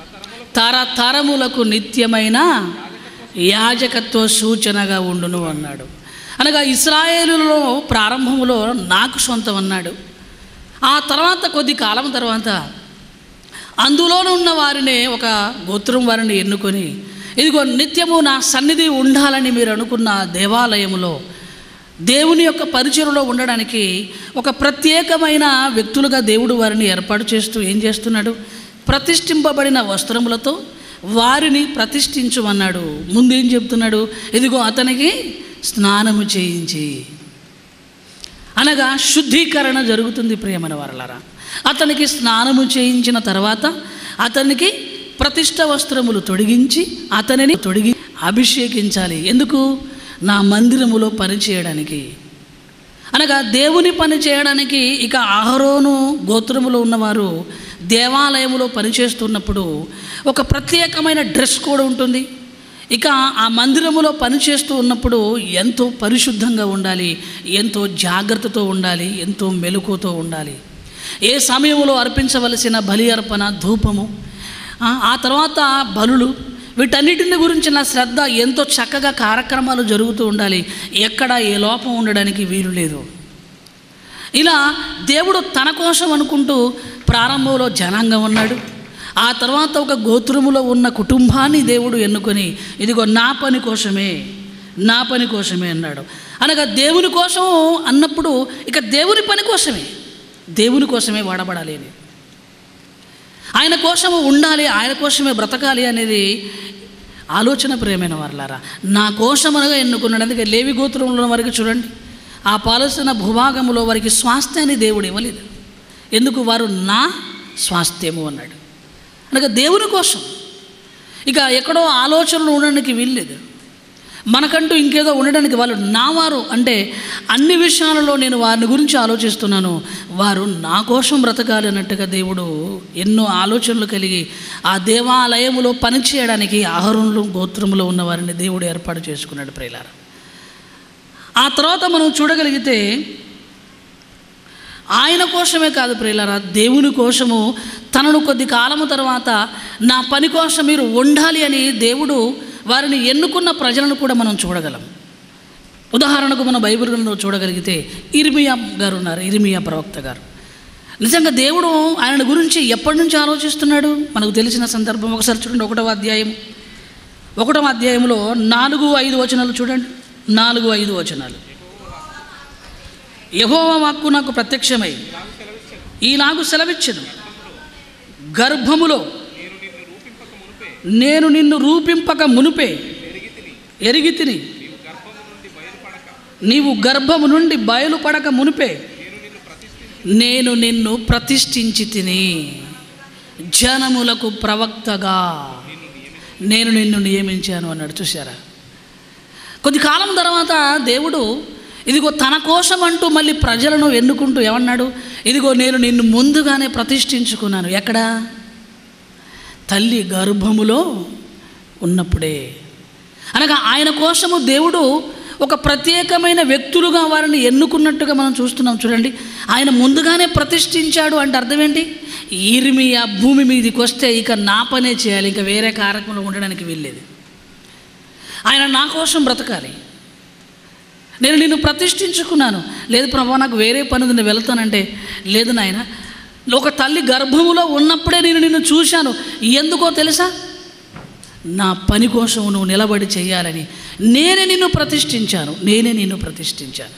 తరతరములకు నిత్యమైన యాజకత్వ సూచనగా ఉండును అన్నాడు అనగా ఇస్రాయేలులో ప్రారంభంలో నాకు సొంతం అన్నాడు ఆ తర్వాత కొద్ది కాలం తర్వాత అందులోనే ఉన్న వారినే ఒక గోత్రం వారిని ఎన్నుకొని ఇదిగో నిత్యము నా సన్నిధి ఉండాలని మీరు అనుకున్న దేవాలయంలో దేవుని యొక్క పరిచయలో ఉండడానికి ఒక ప్రత్యేకమైన వ్యక్తులుగా దేవుడు వారిని ఏర్పాటు చేస్తూ ఏం చేస్తున్నాడు ప్రతిష్ఠింపబడిన వస్త్రములతో వారిని ప్రతిష్ఠించమన్నాడు ముందేం చెప్తున్నాడు ఇదిగో అతనికి స్నానము చేయించి అనగా శుద్ధీకరణ జరుగుతుంది ప్రియమైన వారలారా అతనికి స్నానము చేయించిన తర్వాత అతనికి ప్రతిష్ట వస్త్రములు తొడిగించి అతనిని తొడిగి అభిషేకించాలి ఎందుకు నా మందిరములో పని చేయడానికి అనగా దేవుని పని చేయడానికి ఇక అహరోను గోత్రములో ఉన్నవారు దేవాలయములో పనిచేస్తున్నప్పుడు ఒక ప్రత్యేకమైన డ్రెస్ కోడ్ ఉంటుంది ఇక ఆ మందిరములో పనిచేస్తూ ఉన్నప్పుడు ఎంతో పరిశుద్ధంగా ఉండాలి ఎంతో జాగ్రత్తతో ఉండాలి ఎంతో మెలకుతో ఉండాలి ఏ సమయంలో అర్పించవలసిన బలి అర్పణ ధూపము ఆ, ఆ తర్వాత బలులు వీటన్నిటిని గురించిన శ్రద్ధ ఎంతో చక్కగా కార్యక్రమాలు జరుగుతూ ఉండాలి ఎక్కడ ఏ లోపం ఉండడానికి వీలు లేదు ఇలా దేవుడు తన కోసం అనుకుంటూ ప్రారంభంలో జనాంగం ఉన్నాడు ఆ తర్వాత ఒక గోత్రములో ఉన్న కుటుంబాన్ని దేవుడు ఎన్నుకొని ఇదిగో నా పని కోసమే నా పని కోసమే అన్నాడు అనగా దేవుని కోసం అన్నప్పుడు ఇక దేవుని పని కోసమే దేవుని కోసమే వాడబడాలి అని ఆయన కోసము ఉండాలి ఆయన కోసమే బ్రతకాలి అనేది ఆలోచన ప్రేమైన వారలారా నా కోసమనగా ఎన్నుకున్నాడు అందుకే లేవి గోత్రంలో ఉన్న వారికి చూడండి ఆ పాలసిన భూభాగంలో వారికి స్వాస్థ్యాన్ని దేవుడు ఇవ్వలేదు ఎందుకు వారు నా స్వాస్థ్యము అన్నాడు అనగా దేవుని కోసం ఇక ఎక్కడో ఆలోచనలు ఉండడానికి వీల్లేదు మనకంటూ ఇంకేదో ఉండడానికి వాళ్ళు నా వారు అంటే అన్ని విషయాలలో నేను వారిని గురించి ఆలోచిస్తున్నాను వారు నా కోసం బ్రతకాలి అన్నట్టుగా దేవుడు ఎన్నో ఆలోచనలు కలిగి ఆ దేవాలయములో పనిచేయడానికి ఆహారంలో గోత్రములో ఉన్న వారిని దేవుడు ఏర్పాటు చేసుకున్నాడు ప్రియులారా ఆ తర్వాత మనం చూడగలిగితే ఆయన కోసమే కాదు ప్రియులారా దేవుని కోసము తనను కొద్ది కాలము తర్వాత నా పని కోసం మీరు ఉండాలి అని దేవుడు వారిని ఎన్నుకున్న ప్రజలను కూడా మనం చూడగలం ఉదాహరణకు మన బైబిల్ గ్రంథంలో చూడగలిగితే ఇర్మియా గారు ఉన్నారు ఇర్మియా ప్రవక్త గారు నిజంగా దేవుడు ఆయన గురించి ఎప్పటి నుంచి ఆలోచిస్తున్నాడు మనకు తెలిసిన సందర్భం ఒకసారి చూడండి ఒకటవ అధ్యాయం ఒకటవ అధ్యాయంలో నాలుగు ఐదు వచనాలు చూడండి నాలుగు ఐదు వచనాలు యహోవ వాక్కు నాకు ప్రత్యక్షమై ఈలాగు సెలవిచ్చను గర్భములో నేను నిన్ను రూపింపక మునుపే ఎరిగి తిని నీవు గర్భము నుండి బయలుపడక మునిపే నేను నిన్ను ప్రతిష్ఠించి తిని జనములకు ప్రవక్తగా నేను నిన్ను నియమించాను అన్నాడు చూసారా కొద్ది కాలం తర్వాత దేవుడు ఇదిగో తన కోసం అంటూ మళ్ళీ ప్రజలను ఎన్నుకుంటూ ఏమన్నాడు ఇదిగో నేను నిన్ను ముందుగానే ప్రతిష్ఠించుకున్నాను ఎక్కడా తల్లి గర్భములో ఉన్నప్పుడే అనగా ఆయన కోసము దేవుడు ఒక ప్రత్యేకమైన వ్యక్తులుగా వారిని ఎన్నుకున్నట్టుగా మనం చూస్తున్నాం చూడండి ఆయన ముందుగానే ప్రతిష్ఠించాడు అంటే అర్థం ఏంటి ఈర్మియా భూమి మీదకి వస్తే ఇక నా పనే చేయాలి ఇంకా వేరే కార్యక్రమంలో ఉండడానికి వీల్లేదు ఆయన నా కోసం బ్రతకాలి నేను నిన్ను ప్రతిష్ఠించుకున్నాను లేదు ప్రభా నాకు వేరే పని ఉంది నేను వెళ్తానంటే లేదు నాయన ఒక తల్లి గర్భములో ఉన్నప్పుడే నేను నిన్ను చూశాను ఎందుకో తెలుసా నా పని కోసం నువ్వు నిలబడి చేయాలని నేనే నిన్ను ప్రతిష్ఠించాను నేనే నిన్ను ప్రతిష్ఠించాను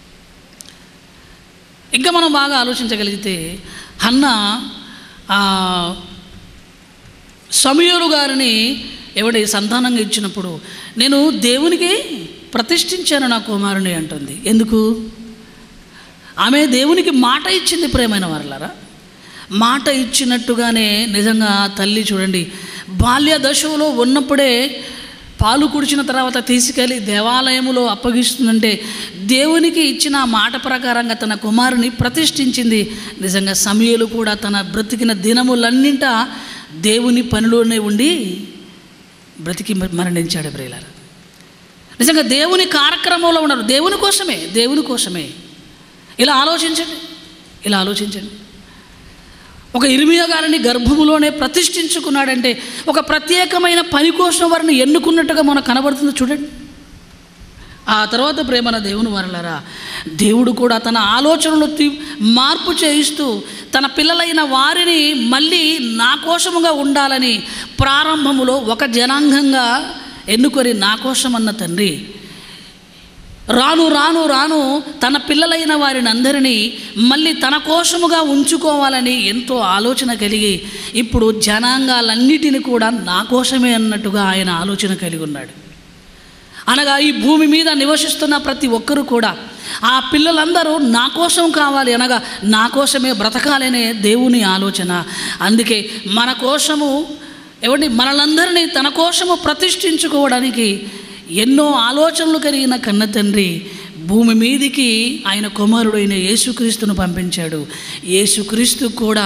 ఇంకా మనం బాగా ఆలోచించగలిగితే హన్న ఆ, సమయోలు గారిని ఎవడి సంతానంగా ఇచ్చినప్పుడు నేను దేవునికి ప్రతిష్ఠించాను నా కుమారుని అంటుంది ఎందుకు ఆమె దేవునికి మాట ఇచ్చింది ప్రేమైన వారలారా మాట ఇచ్చినట్టుగానే నిజంగా తల్లి చూడండి బాల్య దశలో ఉన్నప్పుడే పాలు కుడిచిన తర్వాత తీసుకెళ్ళి దేవాలయములో అప్పగిస్తుందంటే దేవునికి ఇచ్చిన ఆ మాట ప్రకారంగా తన కుమారుని ప్రతిష్ఠించింది నిజంగా సమయలు కూడా తన బ్రతికిన దినములన్నింట దేవుని పనిలోనే ఉండి బ్రతికి మరణించాడు బ్రేలారు నిజంగా దేవుని కార్యక్రమంలో ఉన్నారు దేవుని కోసమే దేవుని కోసమే ఇలా ఆలోచించండి ఇలా ఆలోచించండి ఒక ఇర్మియా గారిని గర్భములోనే ప్రతిష్ఠించుకున్నాడంటే ఒక ప్రత్యేకమైన పని కోసం వారిని ఎన్నుకున్నట్టుగా మనకు కనబడుతుంది చూడండి ఆ తర్వాత ప్రేమన దేవుని వరలరా దేవుడు కూడా తన ఆలోచనలు తీ- మార్పు చేయిస్తూ తన పిల్లలైన వారిని మళ్ళీ నా కోసముగా ఉండాలని ప్రారంభములో ఒక జనాంగంగా ఎన్నుకొని నా కోసం అన్న తండ్రి రాను రాను రాను తన పిల్లలైన వారిని అందరినీ మళ్ళీ తన కోసముగా ఉంచుకోవాలని ఎంతో ఆలోచన కలిగి ఇప్పుడు జనాంగాలన్నిటిని కూడా నా కోసమే అన్నట్టుగా ఆయన ఆలోచన కలిగి ఉన్నాడు అనగా ఈ భూమి మీద నివసిస్తున్న ప్రతి ఒక్కరూ కూడా ఆ పిల్లలందరూ నా కోసం కావాలి అనగా నా కోసమే బ్రతకాలనే దేవుని ఆలోచన అందుకే మన కోసము ఎవరి మనలందరినీ తన కోసము ప్రతిష్ఠించుకోవడానికి ఎన్నో ఆలోచనలు కలిగిన కన్న తండ్రి భూమి మీదికి ఆయన కుమారుడైన యేసుక్రీస్తును పంపించాడు యేసుక్రీస్తు కూడా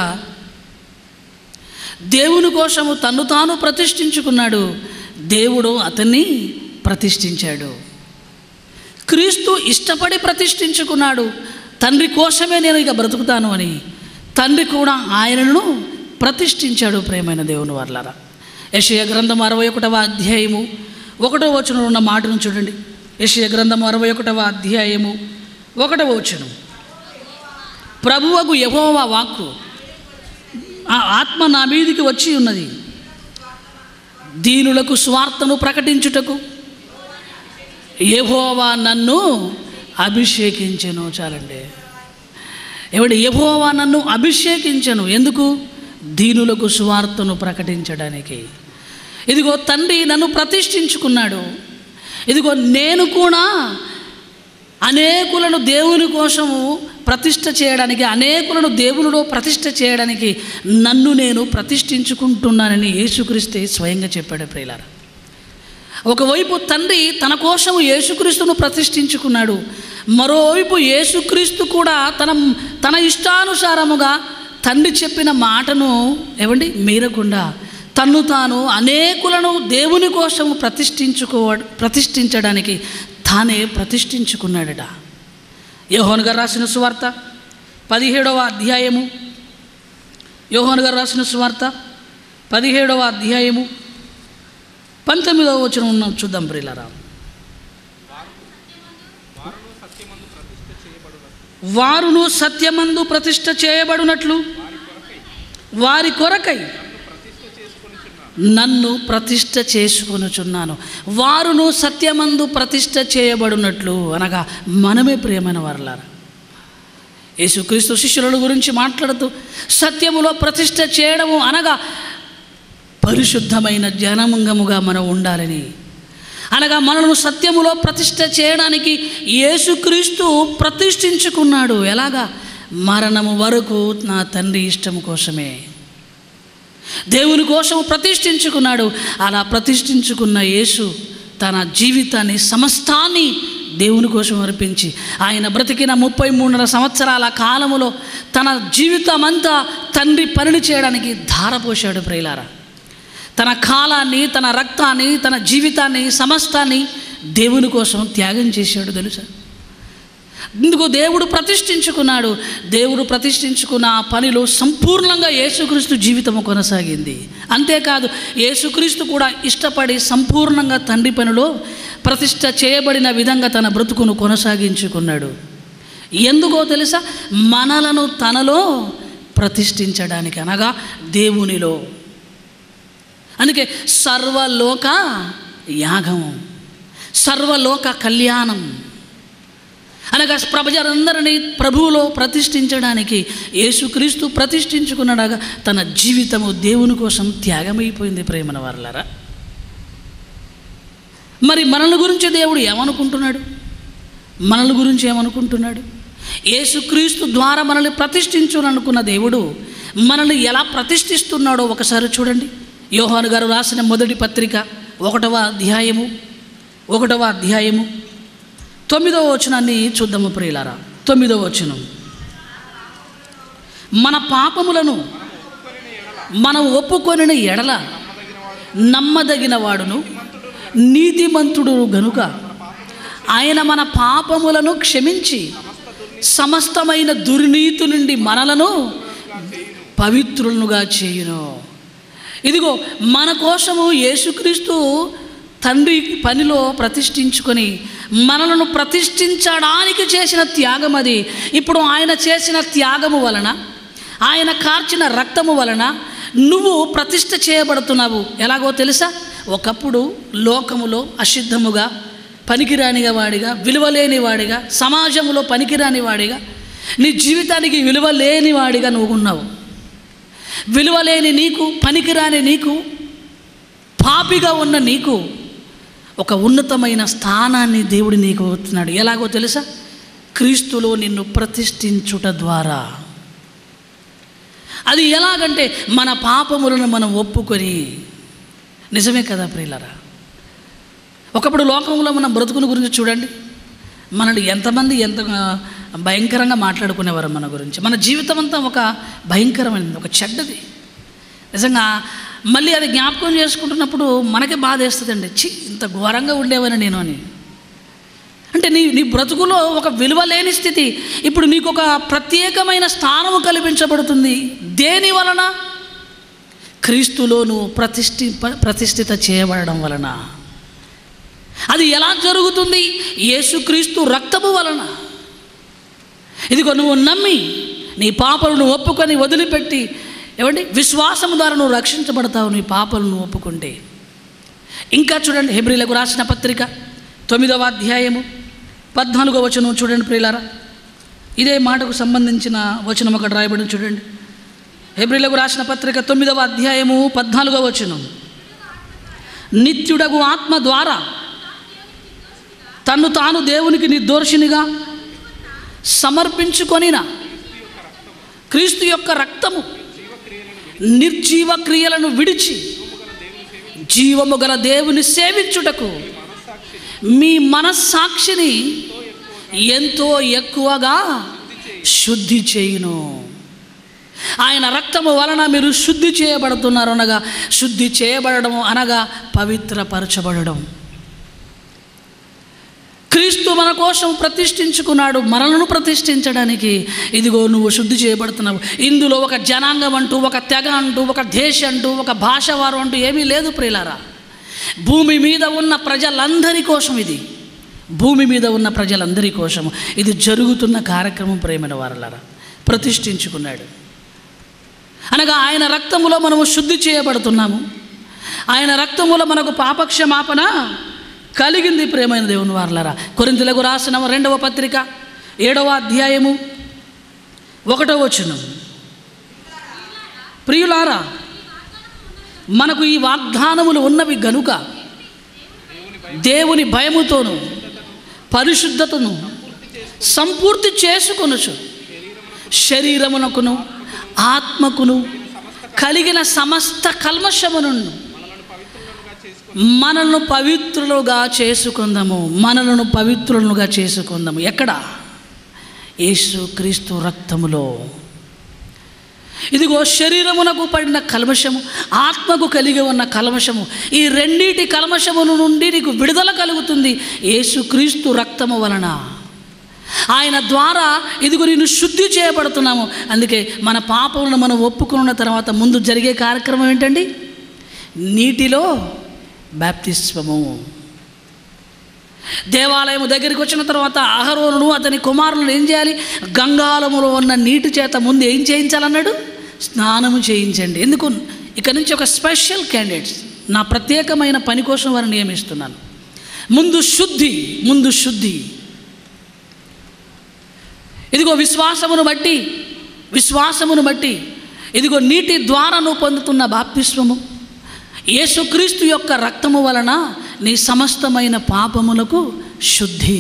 దేవుని కోసము తన్ను తాను ప్రతిష్ఠించుకున్నాడు దేవుడు అతన్ని ప్రతిష్ఠించాడు క్రీస్తు ఇష్టపడి ప్రతిష్ఠించుకున్నాడు తండ్రి కోసమే నేను ఇక బ్రతుకుతాను అని తండ్రి కూడా ఆయనను ప్రతిష్ఠించాడు ప్రేమైన దేవుని వర్లారా యషయ గ్రంథం అరవై ఒకటవ అధ్యాయము ఒకటో వచనం ఉన్న మాటను చూడండి యషయ గ్రంథం అరవై ఒకటవ అధ్యాయము ఒకటవ వచనం ప్రభువకు యహోవా వాక్కు ఆ ఆత్మ నా మీదికి వచ్చి ఉన్నది దీనులకు స్వార్థను ప్రకటించుటకు యెహోవా నన్ను అభిషేకించెను చాలండి ఎవడు యెహోవా నన్ను అభిషేకించను ఎందుకు దీనులకు సువార్తను ప్రకటించడానికి ఇదిగో తండ్రి నన్ను ప్రతిష్ఠించుకున్నాడు ఇదిగో నేను కూడా అనేకులను దేవుని కోసము ప్రతిష్ట చేయడానికి అనేకులను దేవునిలో ప్రతిష్ట చేయడానికి నన్ను నేను ప్రతిష్ఠించుకుంటున్నానని యేసుక్రీస్తే స్వయంగా చెప్పాడు ప్రియులారా ఒకవైపు తండ్రి తన కోసం యేసుక్రీస్తును ప్రతిష్ఠించుకున్నాడు మరోవైపు యేసుక్రీస్తు కూడా తన తన ఇష్టానుసారముగా తండ్రి చెప్పిన మాటను ఏమండి మీరకుండా తన్ను తాను అనేకులను దేవుని కోసం ప్రతిష్ఠించుకో ప్రతిష్ఠించడానికి తానే ప్రతిష్ఠించుకున్నాడట యోహోన్ గారు రాసిన సువార్త పదిహేడవ అధ్యాయము యోహోన్ గారు రాసిన సువార్త పదిహేడవ అధ్యాయము పంతొమ్మిదవ వచనం ఉన్నాం చూద్దాం ప్రియులారా వారును సత్యమందు ప్రతిష్ట చేయబడినట్లు వారి కొరకై నన్ను ప్రతిష్ట చేసుకొనుచున్నాను వారును సత్యమందు ప్రతిష్ట చేయబడినట్లు అనగా మనమే ప్రియమైన వారలారా యేసుక్రీస్తు శిష్యుల గురించి మాట్లాడుతూ సత్యములో ప్రతిష్ట చేయడము అనగా పరిశుద్ధమైన జనమంగముగా మనం ఉండాలని అనగా మనను సత్యములో ప్రతిష్ట చేయడానికి యేసుక్రీస్తు ప్రతిష్ఠించుకున్నాడు ఎలాగా మరణము వరకు నా తండ్రి ఇష్టం కోసమే దేవుని కోసం ప్రతిష్ఠించుకున్నాడు అలా ప్రతిష్ఠించుకున్న యేసు తన జీవితాన్ని సమస్తాన్ని దేవుని కోసం అర్పించి ఆయన బ్రతికిన ముప్పై మూడున్నర సంవత్సరాల కాలములో తన జీవితం అంతా తండ్రి పనిని చేయడానికి ధారపోశాడు ప్రియులారా తన కాలాన్ని తన రక్తాన్ని తన జీవితాన్ని సమస్తాన్ని దేవుని కోసం త్యాగం చేశాడు తెలుసా ఇందుకు దేవుడు ప్రతిష్ఠించుకున్నాడు దేవుడు ప్రతిష్ఠించుకున్న ఆ పనిలో సంపూర్ణంగా యేసుక్రీస్తు జీవితము కొనసాగింది అంతేకాదు యేసుక్రీస్తు కూడా ఇష్టపడి సంపూర్ణంగా తండ్రి పనిలో ప్రతిష్ట చేయబడిన విధంగా తన బ్రతుకును కొనసాగించుకున్నాడు ఎందుకో తెలుసా మనలను తనలో ప్రతిష్ఠించడానికి అనగా దేవునిలో అందుకే సర్వలోక యాగం సర్వలోక కళ్యాణం అనగా ప్రజలందరినీ ప్రభువులో ప్రతిష్ఠించడానికి యేసుక్రీస్తు ప్రతిష్ఠించుకున్నలాగా తన జీవితము దేవుని కోసం త్యాగమైపోయింది ప్రేమన వారలారా మరి మనల గురించి దేవుడు ఏమనుకుంటున్నాడు మనల గురించి ఏమనుకుంటున్నాడు యేసుక్రీస్తు ద్వారా మనల్ని ప్రతిష్ఠించుననుకున్న దేవుడు మనల్ని ఎలా ప్రతిష్ఠిస్తున్నాడో ఒకసారి చూడండి యోహాను గారు రాసిన మొదటి పత్రిక ఒకటవ అధ్యాయము ఒకటవ అధ్యాయము తొమ్మిదవ వచనాన్ని చూద్దాము ప్రియులారా తొమ్మిదవ వచనం మన పాపములను మనం ఒప్పుకొనిన ఎడల నమ్మదగిన వాడును నీతిమంతుడు గనుక ఆయన మన పాపములను క్షమించి సమస్తమైన దుర్నీతి నుండి మనలను పవిత్రులుగా చేయును ఇదిగో మన కోసము యేసుక్రీస్తు తండ్రి పనిలో ప్రతిష్ఠించుకొని మనలను ప్రతిష్ఠించడానికి చేసిన త్యాగం అది ఇప్పుడు ఆయన చేసిన త్యాగము వలన ఆయన కార్చిన రక్తము వలన నువ్వు ప్రతిష్ఠ చేయబడుతున్నావు ఎలాగో తెలుసా ఒకప్పుడు లోకములో అశుద్ధముగా పనికిరానిగా వాడిగా విలువలేని వాడిగా సమాజంలో పనికిరాని వాడిగా నీ జీవితానికి విలువ లేని వాడిగా నువ్వు ఉన్నావు విలువలేని నీకు పనికిరాని నీకు పాపిగా ఉన్న నీకు ఒక ఉన్నతమైన స్థానాన్ని దేవుడు నీకు ఇస్తున్నాడు ఎలాగో తెలుసా క్రీస్తులో నిన్ను ప్రతిష్ఠించుట ద్వారా అది ఎలాగంటే మన పాపములను మనం ఒప్పుకొని నిజమే కదా ప్రియులరా ఒకప్పుడు లోకంలో మన బ్రతుకుని గురించి చూడండి మనల్ని ఎంతమంది ఎంత భయంకరంగా మాట్లాడుకునేవారు మన గురించి మన జీవితం అంతా ఒక భయంకరమైనది ఒక చెడ్డది నిజంగా మళ్ళీ అది జ్ఞాపకం చేసుకుంటున్నప్పుడు మనకే బాధ వేస్తుందండి చి ఇంత ఘోరంగా ఉండేవని నేను అని అంటే నీ నీ బ్రతుకులో ఒక విలువ లేని స్థితి ఇప్పుడు నీకు ఒక ప్రత్యేకమైన స్థానము కల్పించబడుతుంది దేని వలన క్రీస్తులో నువ్వు ప్రతిష్ఠి ప్రతిష్ఠిత చేయబడడం వలన అది ఎలా జరుగుతుంది యేసుక్రీస్తు రక్తము వలన ఇదిగో నువ్వు నమ్మి నీ పాపలను ఒప్పుకొని వదిలిపెట్టి ఏమండి విశ్వాసం ద్వారా నువ్వు రక్షించబడతావు నీ పాపలను ఒప్పుకుంటే ఇంకా చూడండి హెబ్రిలకు రాసిన పత్రిక తొమ్మిదవ అధ్యాయము పద్నాలుగో వచనం చూడండి ప్రియులారా ఇదే మాటకు సంబంధించిన వచనం ఒకటి రాయబడి చూడండి హెబ్రిలకు రాసిన పత్రిక తొమ్మిదవ అధ్యాయము పద్నాలుగో వచనం నిత్యుడగు ఆత్మ ద్వారా తన్ను తాను దేవునికి నిర్దోషినిగా సమర్పించుకొనిన క్రీస్తు యొక్క రక్తము నిర్జీవ క్రియలను విడిచి జీవము గల దేవుని సేవించుటకు మీ మనస్సాక్షిని ఎంతో ఎక్కువగా శుద్ధి చేయును ఆయన రక్తము వలన మీరు శుద్ధి చేయబడుతున్నారు అనగా శుద్ధి చేయబడడం అనగా పవిత్రపరచబడడం క్రీస్తు మన కోసం ప్రతిష్ఠించుకున్నాడు మనలను ప్రతిష్ఠించడానికి ఇదిగో నువ్వు శుద్ధి చేయబడుతున్నావు ఇందులో ఒక జనాంగం అంటూ ఒక తెగ అంటూ ఒక దేశ అంటూ ఒక భాష వారు అంటూ ఏమీ లేదు ప్రియులారా భూమి మీద ఉన్న ప్రజలందరి కోసం ఇది భూమి మీద ఉన్న ప్రజలందరి కోసం ఇది జరుగుతున్న కార్యక్రమం ప్రేమైన వారలారా ప్రతిష్ఠించుకున్నాడు అనగా ఆయన రక్తములో మనము శుద్ధి చేయబడుతున్నాము ఆయన రక్తములో మనకు పాపక్షమాపణ కలిగింది ప్రేమైన దేవుని వారలారా కొరింతలకు రాసిన రెండవ పత్రిక ఏడవ అధ్యాయము ఒకటో వచనం ప్రియులారా మనకు ఈ వాగ్దానములు ఉన్నవి గనుక దేవుని భయముతోను పరిశుద్ధతను సంపూర్తి చేసుకొనొచ్చు శరీరమునకును ఆత్మకును కలిగిన సమస్త కల్మషమును మనలను పవిత్రులుగా చేసుకుందాము మనలను పవిత్రులుగా చేసుకుందాము ఎక్కడ యేసు క్రీస్తు రక్తములో ఇదిగో శరీరమునకు పడిన కల్మషము ఆత్మకు కలిగి ఉన్న కల్మషము ఈ రెండిటి కల్మషముల నుండి నీకు విడుదల కలుగుతుంది యేసుక్రీస్తు రక్తము వలన ఆయన ద్వారా ఇదిగో నేను శుద్ధి చేయబడుతున్నాము అందుకే మన పాపలను మనం ఒప్పుకున్న తర్వాత ముందు జరిగే కార్యక్రమం ఏంటండి నీటిలో బ్యాప్తిస్వము దేవాలయం దగ్గరికి వచ్చిన తర్వాత అహరోనును అతని కుమారులను ఏం చేయాలి గంగాలములో ఉన్న నీటి చేత ముందు ఏం చేయించాలన్నాడు స్నానము చేయించండి ఎందుకు ఇక నుంచి ఒక స్పెషల్ క్యాండిడేట్స్ నా ప్రత్యేకమైన పని కోసం వారిని నియమిస్తున్నాను ముందు శుద్ధి ముందు శుద్ధి ఇదిగో విశ్వాసమును బట్టి విశ్వాసమును బట్టి ఇదిగో నీటి ద్వారా నువ్వు పొందుతున్న బాప్తిస్వము యేసుక్రీస్తు యొక్క రక్తము వలన నీ సమస్తమైన పాపములకు శుద్ధి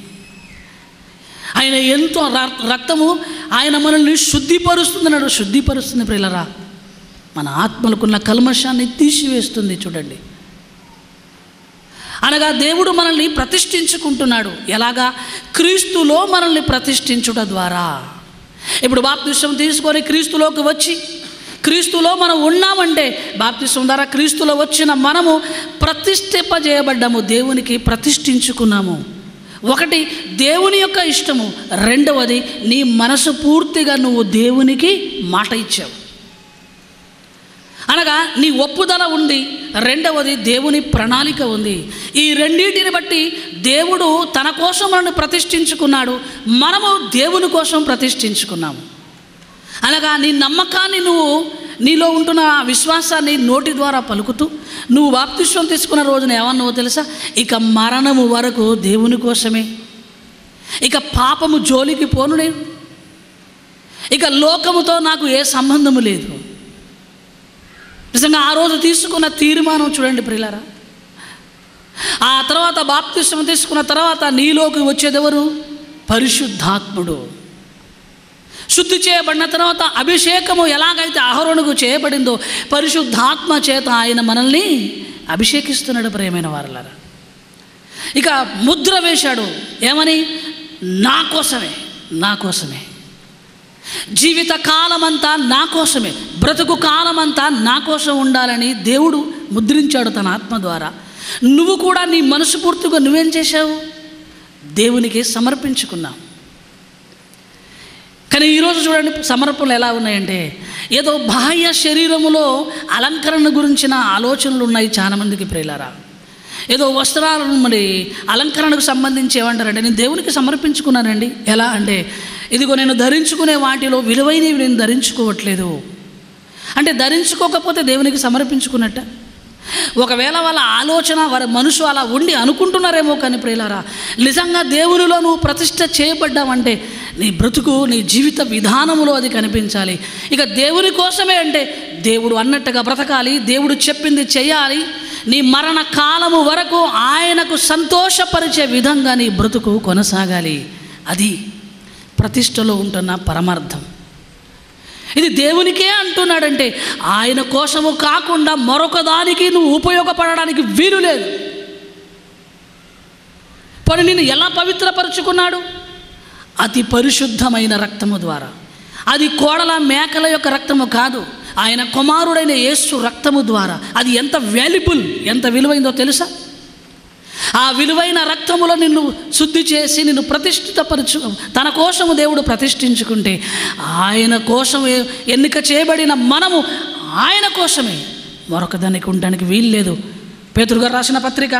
ఆయన ఎంతో ర- రక్తము ఆయన మనల్ని శుద్ధిపరుస్తుందన్నాడు శుద్ధిపరుస్తుంది ప్రియులరా మన ఆత్మలకున్న కల్మషాన్ని తీసివేస్తుంది చూడండి అనగా దేవుడు మనల్ని ప్రతిష్ఠించుకుంటున్నాడు ఎలాగా క్రీస్తులో మనల్ని ప్రతిష్ఠించుట ద్వారా ఇప్పుడు బాప్తిష్టం తీసుకొని క్రీస్తులోకి వచ్చి క్రీస్తులో మనం ఉన్నామంటే బాప్తిష్టం ద్వారా క్రీస్తులో వచ్చిన మనము ప్రతిష్ఠింపజేయబడ్డాము దేవునికి ప్రతిష్ఠించుకున్నాము ఒకటి దేవుని యొక్క ఇష్టము రెండవది నీ మనసు పూర్తిగా నువ్వు దేవునికి మాట ఇచ్చావు అనగా నీ ఒప్పుదల ఉంది రెండవది దేవుని ప్రణాళిక ఉంది ఈ రెండింటిని బట్టి దేవుడు తన కోసం మనల్ని ప్రతిష్ఠించుకున్నాడు మనము దేవుని కోసం ప్రతిష్ఠించుకున్నాము అనగా నీ నమ్మకాన్ని నువ్వు నీలో ఉంటున్న ఆ విశ్వాసాన్ని నోటి ద్వారా పలుకుతూ నువ్వు బాప్తిష్వం తీసుకున్న రోజున ఏమన్నావో తెలుసా ఇక మరణము వరకు దేవుని కోసమే ఇక పాపము జోలికి పోను నేను ఇక లోకముతో నాకు ఏ సంబంధము లేదు నిజంగా ఆ రోజు తీసుకున్న తీర్మానం చూడండి ప్రియులారా ఆ తర్వాత బాప్తిష్టం తీసుకున్న తర్వాత నీలోకి వచ్చేదెవరు పరిశుద్ధాత్ముడు శుద్ధి చేయబడిన తర్వాత అభిషేకము ఎలాగైతే అహరోనుకు చేయబడిందో పరిశుద్ధాత్మ చేత ఆయన మనల్ని అభిషేకిస్తున్నాడు ప్రేమైన వారలారా ఇక ముద్ర వేశాడు ఏమని నా కోసమే నా కోసమే జీవిత కాలమంతా నా కోసమే బ్రతుకు కాలమంతా నా కోసం ఉండాలని దేవుడు ముద్రించాడు తన ఆత్మ ద్వారా నువ్వు కూడా నీ మనసు పూర్తిగా నువ్వేం చేశావు దేవునికి సమర్పించుకున్నావు కానీ ఈరోజు చూడండి సమర్పణలు ఎలా ఉన్నాయంటే ఏదో బాహ్య శరీరములో అలంకరణ గురించిన ఆలోచనలు ఉన్నాయి చాలామందికి ప్రియులారా ఏదో వస్త్రాలను మరి అలంకరణకు సంబంధించి ఏమంటారంటే నేను దేవునికి సమర్పించుకున్నానండి ఎలా అంటే ఇదిగో నేను ధరించుకునే వాటిలో విలువైనవి నేను ధరించుకోవట్లేదు అంటే ధరించుకోకపోతే దేవునికి సమర్పించుకున్నట్ట ఒకవేళ వాళ్ళ ఆలోచన వారి మనసు అలా ఉండి అనుకుంటున్నారేమో కానీ ప్రియులారా నిజంగా దేవునిలో నువ్వు ప్రతిష్ట చేయబడ్డావంటే నీ బ్రతుకు నీ జీవిత విధానములో అది కనిపించాలి ఇక దేవుని కోసమే అంటే దేవుడు అన్నట్టుగా బ్రతకాలి దేవుడు చెప్పింది చేయాలి నీ మరణ కాలము వరకు ఆయనకు సంతోషపరిచే విధంగా నీ బ్రతుకు కొనసాగాలి అది ప్రతిష్టలో ఉంటున్న పరమార్థం ఇది దేవునికే అంటున్నాడంటే ఆయన కోసము కాకుండా మరొక దానికి నువ్వు ఉపయోగపడడానికి వీలు లేదు పని నిన్ను ఎలా పవిత్రపరుచుకున్నాడు అతి పరిశుద్ధమైన రక్తము ద్వారా అది కోడల మేకల యొక్క రక్తము కాదు ఆయన కుమారుడైన యేసు రక్తము ద్వారా అది ఎంత వాల్యుబుల్ ఎంత విలువైందో తెలుసా ఆ విలువైన రక్తములో నిన్ను శుద్ధి చేసి నిన్ను ప్రతిష్ఠితపరచు తన కోసము దేవుడు ప్రతిష్ఠించుకుంటే ఆయన కోసం ఎన్నిక చేయబడిన మనము ఆయన కోసమే మరొక దానికి ఉండడానికి వీల్లేదు పేతురుగారు రాసిన పత్రిక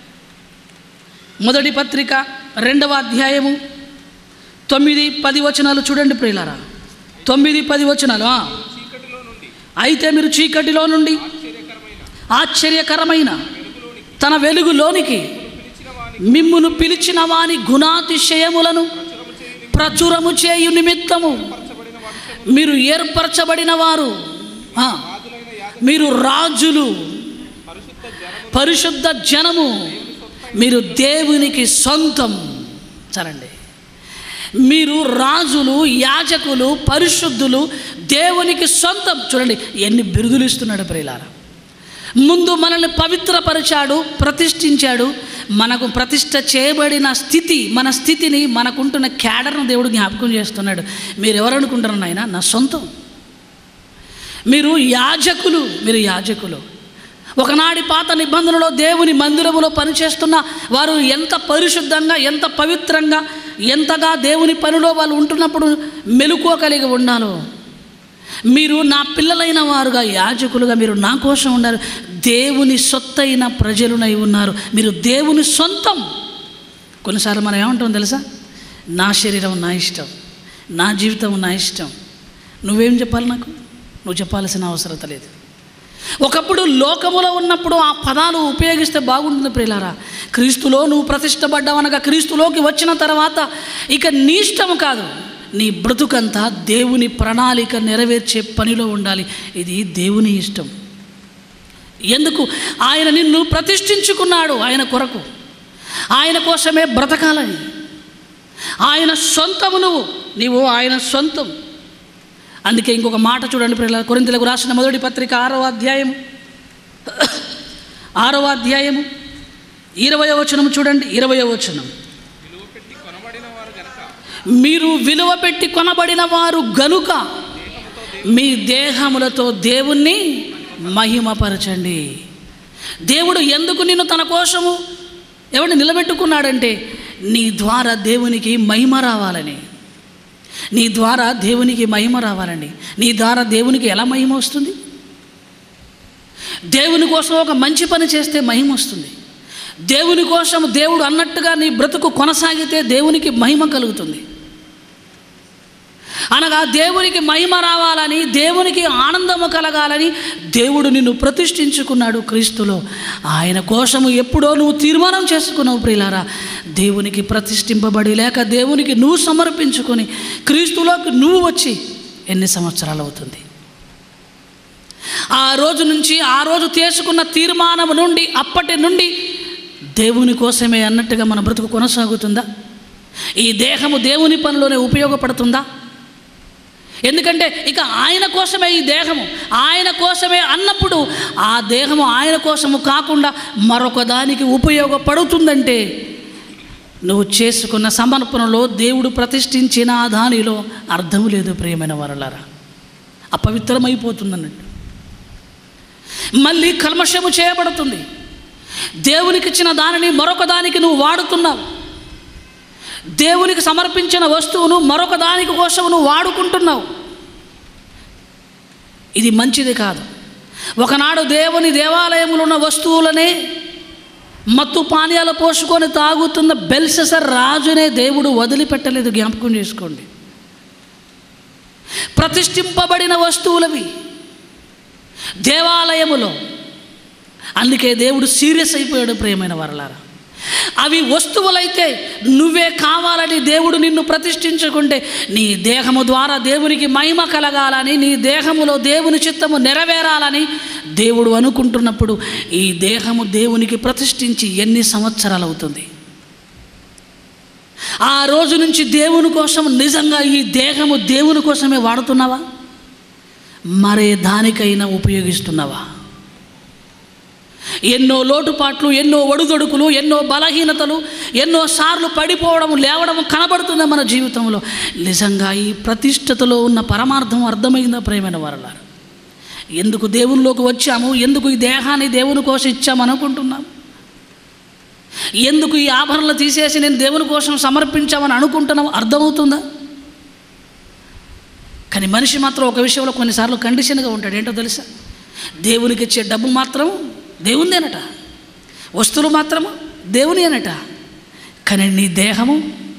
మొదటి పత్రిక రెండవ అధ్యాయము తొమ్మిది పది వచనాలు చూడండి ప్రియులారా తొమ్మిది పది వచనాలు ఆ. అయితే మీరు చీకటిలో నుండి ఆశ్చర్యకరమైన తన వెలుగులోనికి మిమ్మును పిలిచిన వాని గుణాతిశయములను ప్రచురము చేయు నిమిత్తము మీరు ఏర్పరచబడిన వారు ఆ, మీరు రాజులు పరిశుద్ధ జనము మీరు దేవునికి సొంతం సరండి మీరు రాజులు యాజకులు పరిశుద్ధులు దేవునికి సొంతం చూడండి ఎన్ని బిరుదులు ఇస్తున్నాడు ప్రియులారా ముందు మనల్ని పవిత్రపరిచాడు ప్రతిష్ఠించాడు మనకు ప్రతిష్ట చేయబడిన స్థితి మన స్థితిని మనకుంటున్న క్యాడర్ను దేవుడు జ్ఞాపకం చేస్తున్నాడు మీరు ఎవరు అనుకుంటారు నాయన నా సొంతం మీరు యాజకులు మీరు యాజకులు ఒకనాడి పాత నిబంధనలో దేవుని మందిరములో పనిచేస్తున్న వారు ఎంత పరిశుద్ధంగా ఎంత పవిత్రంగా ఎంతగా దేవుని పనిలో వాళ్ళు ఉంటున్నప్పుడు మెలకువ కలిగి ఉండాలో మీరు నా పిల్లలైన వారుగా యాజకులుగా మీరు నా కోసం ఉన్నారు దేవుని సొత్తైన ప్రజలునై ఉన్నారు మీరు దేవుని సొంతం కొన్నిసార్లు మనం ఏమంటాం తెలుసా నా శరీరం నా ఇష్టం నా జీవితం నా ఇష్టం నువ్వేం చెప్పాలి నాకు నువ్వు చెప్పాల్సిన అవసరత లేదు ఒకప్పుడు లోకములో ఉన్నప్పుడు ఆ పదాలు ఉపయోగిస్తే బాగుంటుంది ప్రియులారా క్రీస్తులో నువ్వు ప్రతిష్టపడ్డావనగా క్రీస్తులోకి వచ్చిన తర్వాత ఇక నీ ఇష్టం కాదు నీ బ్రతుకంతా దేవుని ప్రణాళిక నెరవేర్చే పనిలో ఉండాలి ఇది దేవుని ఇష్టం ఎందుకు ఆయన నిన్ను ప్రతిష్ఠించుకున్నాడు ఆయన కొరకు ఆయన కోసమే బ్రతకాలని ఆయన సొంతము నువ్వు నీవు ఆయన సొంతం అందుకే ఇంకొక మాట చూడండి పిల్లల కొరింతలకు రాసిన మొదటి పత్రిక ఆరవ అధ్యాయం ఆరవ అధ్యాయము ఇరవై వచనం చూడండి ఇరవై వచనం విలువ పెట్టి కొనబడిన వారు గనక మీరు విలువ పెట్టి కొనబడిన వారు గనుక మీ దేహములతో దేవుణ్ణి మహిమపరచండి దేవుడు ఎందుకు నిన్ను తన కోసము ఎవరిని నిలబెట్టుకున్నాడంటే నీ ద్వారా దేవునికి మహిమ రావాలని నీ ద్వారా దేవునికి మహిమ రావాలండి నీ ద్వారా దేవునికి ఎలా మహిమ వస్తుంది దేవుని కోసం ఒక మంచి పని చేస్తే మహిమ వస్తుంది దేవుని కోసం దేవుడు అన్నట్టుగా నీ బ్రతుకు కొనసాగితే దేవునికి మహిమ కలుగుతుంది అనగా దేవునికి మహిమ రావాలని దేవునికి ఆనందము కలగాలని దేవుడు నిన్ను ప్రతిష్ఠించుకున్నాడు క్రీస్తులో ఆయన కోసము ఎప్పుడో నువ్వు తీర్మానం చేసుకున్నావు ప్రియులారా దేవునికి ప్రతిష్ఠింపబడి లేక దేవునికి నువ్వు సమర్పించుకొని క్రీస్తులోకి నువ్వు వచ్చి ఎన్ని సంవత్సరాలు అవుతుంది ఆ రోజు నుంచి ఆ రోజు తీసుకున్న తీర్మానం నుండి అప్పటి నుండి దేవుని కోసమే అన్నట్టుగా మన బ్రతుకు కొనసాగుతుందా ఈ దేహము దేవుని పనిలోనే ఉపయోగపడుతుందా ఎందుకంటే ఇక ఆయన కోసమే ఈ దేహము ఆయన కోసమే అన్నప్పుడు ఆ దేహము ఆయన కోసము కాకుండా మరొక దానికి ఉపయోగపడుతుందంటే నువ్వు చేసుకున్న సమర్పణలో దేవుడు ప్రతిష్ఠించిన ఆ దానిలో అర్థం లేదు ప్రియమైన వరలారా అపవిత్రమైపోతుందన్నట్టు మళ్ళీ కల్మషము చేయబడుతుంది దేవునికి ఇచ్చిన దానిని మరొక దానికి నువ్వు వాడుతున్నావు దేవునికి సమర్పించిన వస్తువును మరొక దానికి కోసం నువ్వు వాడుకుంటున్నావు ఇది మంచిది కాదు ఒకనాడు దేవుని దేవాలయంలో ఉన్న వస్తువులనే మత్తు పానీయాలు పోసుకొని తాగుతున్న బెల్సెసర్ రాజునే దేవుడు వదిలిపెట్టలేదు జ్ఞాపకం చేసుకోండి ప్రతిష్ఠింపబడిన వస్తువులవి దేవాలయములో అందుకే దేవుడు సీరియస్ అయిపోయాడు ప్రియమైన వరలారా అవి వస్తువులైతే నువ్వే కావాలని దేవుడు నిన్ను ప్రతిష్ఠించుకుంటే నీ దేహము ద్వారా దేవునికి మహిమ కలగాలని నీ దేహములో దేవుని చిత్తము నెరవేరాలని దేవుడు అనుకుంటున్నప్పుడు ఈ దేహము దేవునికి ప్రతిష్ఠించి ఎన్ని సంవత్సరాలు అవుతుంది ఆ రోజు నుంచి దేవుని కోసం నిజంగా ఈ దేహము దేవుని కోసమే వాడుతున్నావా మరే దానికైనా ఉపయోగిస్తున్నావా ఎన్నో లోటుపాట్లు ఎన్నో ఒడుదొడుకులు ఎన్నో బలహీనతలు ఎన్నో సార్లు పడిపోవడం లేవడం కనబడుతుంది మన జీవితంలో నిజంగా ఈ ప్రతిష్టతలో ఉన్న పరమార్థం అర్థమైందా ప్రేమైన వరలారు ఎందుకు దేవునిలోకి వచ్చాము ఎందుకు ఈ దేహాన్ని దేవుని కోసం ఇచ్చాము అనుకుంటున్నాం ఎందుకు ఈ ఆభరణలు తీసేసి నేను దేవుని కోసం సమర్పించామని అనుకుంటున్నాం అర్థమవుతుందా కానీ మనిషి మాత్రం ఒక విషయంలో కొన్నిసార్లు కండిషన్గా ఉంటాడు ఏంటో తెలుసా దేవునికి ఇచ్చే డబ్బు మాత్రం దేవుందేనట వస్తువులు మాత్రము దేవుని అనట కానీ నీ దేహము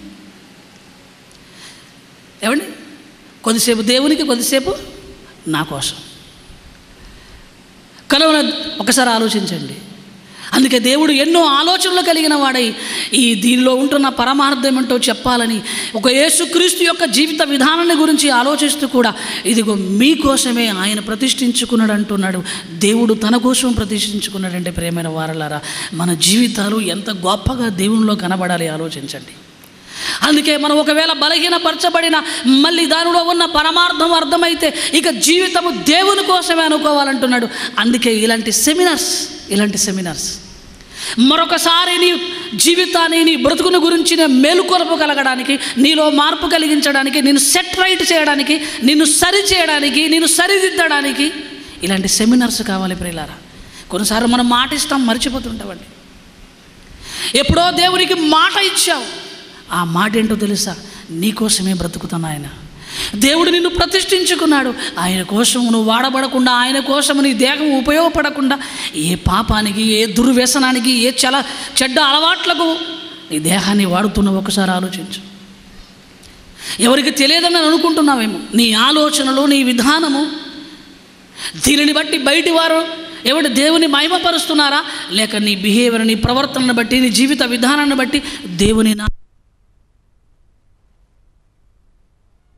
ఏమండి కొద్దిసేపు దేవునికి కొద్దిసేపు నా కోసం కలవన ఒకసారి ఆలోచించండి అందుకే దేవుడు ఎన్నో ఆలోచనలు కలిగిన వాడై ఈ దీనిలో ఉంటున్న పరమార్థం ఏంటో చెప్పాలని ఒక యేసుక్రీస్తు యొక్క జీవిత విధానాన్ని గురించి ఆలోచిస్తూ కూడా ఇదిగో మీకోసమే ఆయన ప్రతిష్ఠించుకున్నాడు అంటున్నాడు దేవుడు తన కోసం ప్రతిష్ఠించుకున్నాడంటే ప్రేమైన వారలారా మన జీవితాలు ఎంత గొప్పగా దేవునిలో కనబడాలి ఆలోచించండి అందుకే మనం ఒకవేళ బలహీనపరచబడిన మళ్ళీ దానిలో ఉన్న పరమార్థం అర్థమైతే ఇక జీవితము దేవుని కోసమే అనుకోవాలంటున్నాడు అందుకే ఇలాంటి సెమినార్స్ ఇలాంటి సెమినార్స్ మరొకసారి నీ జీవితాన్ని నీ బ్రతుకుని గురించి మేలుకొలుపు కలగడానికి నీలో మార్పు కలిగించడానికి నేను సెట్ రైట్ చేయడానికి నిన్ను సరి చేయడానికి నేను సరిదిద్దడానికి ఇలాంటి సెమినార్స్ కావాలి ప్రియులారా కొన్నిసార్లు మనం మాట ఇస్తాం మర్చిపోతుంటామండి ఎప్పుడో దేవునికి మాట ఇచ్చావు ఆ మాట ఏంటో తెలుసా నీకోసమే బ్రతుకుతున్నా ఆయన దేవుడు నిన్ను ప్రతిష్ఠించుకున్నాడు ఆయన కోసం నువ్వు వాడబడకుండా ఆయన కోసం నీ దేహం ఉపయోగపడకుండా ఏ పాపానికి ఏ దుర్వ్యసనానికి ఏ చల చెడ్డ అలవాట్లకు నీ దేహాన్ని వాడుతున్నావు ఒకసారి ఆలోచించు ఎవరికి తెలియదని నేను అనుకుంటున్నావేమో నీ ఆలోచనలు నీ విధానము దీనిని బట్టి బయటి వారు ఎవడు దేవుని మహిమపరుస్తున్నారా లేక నీ బిహేవియర్ నీ ప్రవర్తనను బట్టి నీ జీవిత విధానాన్ని బట్టి దేవుని నా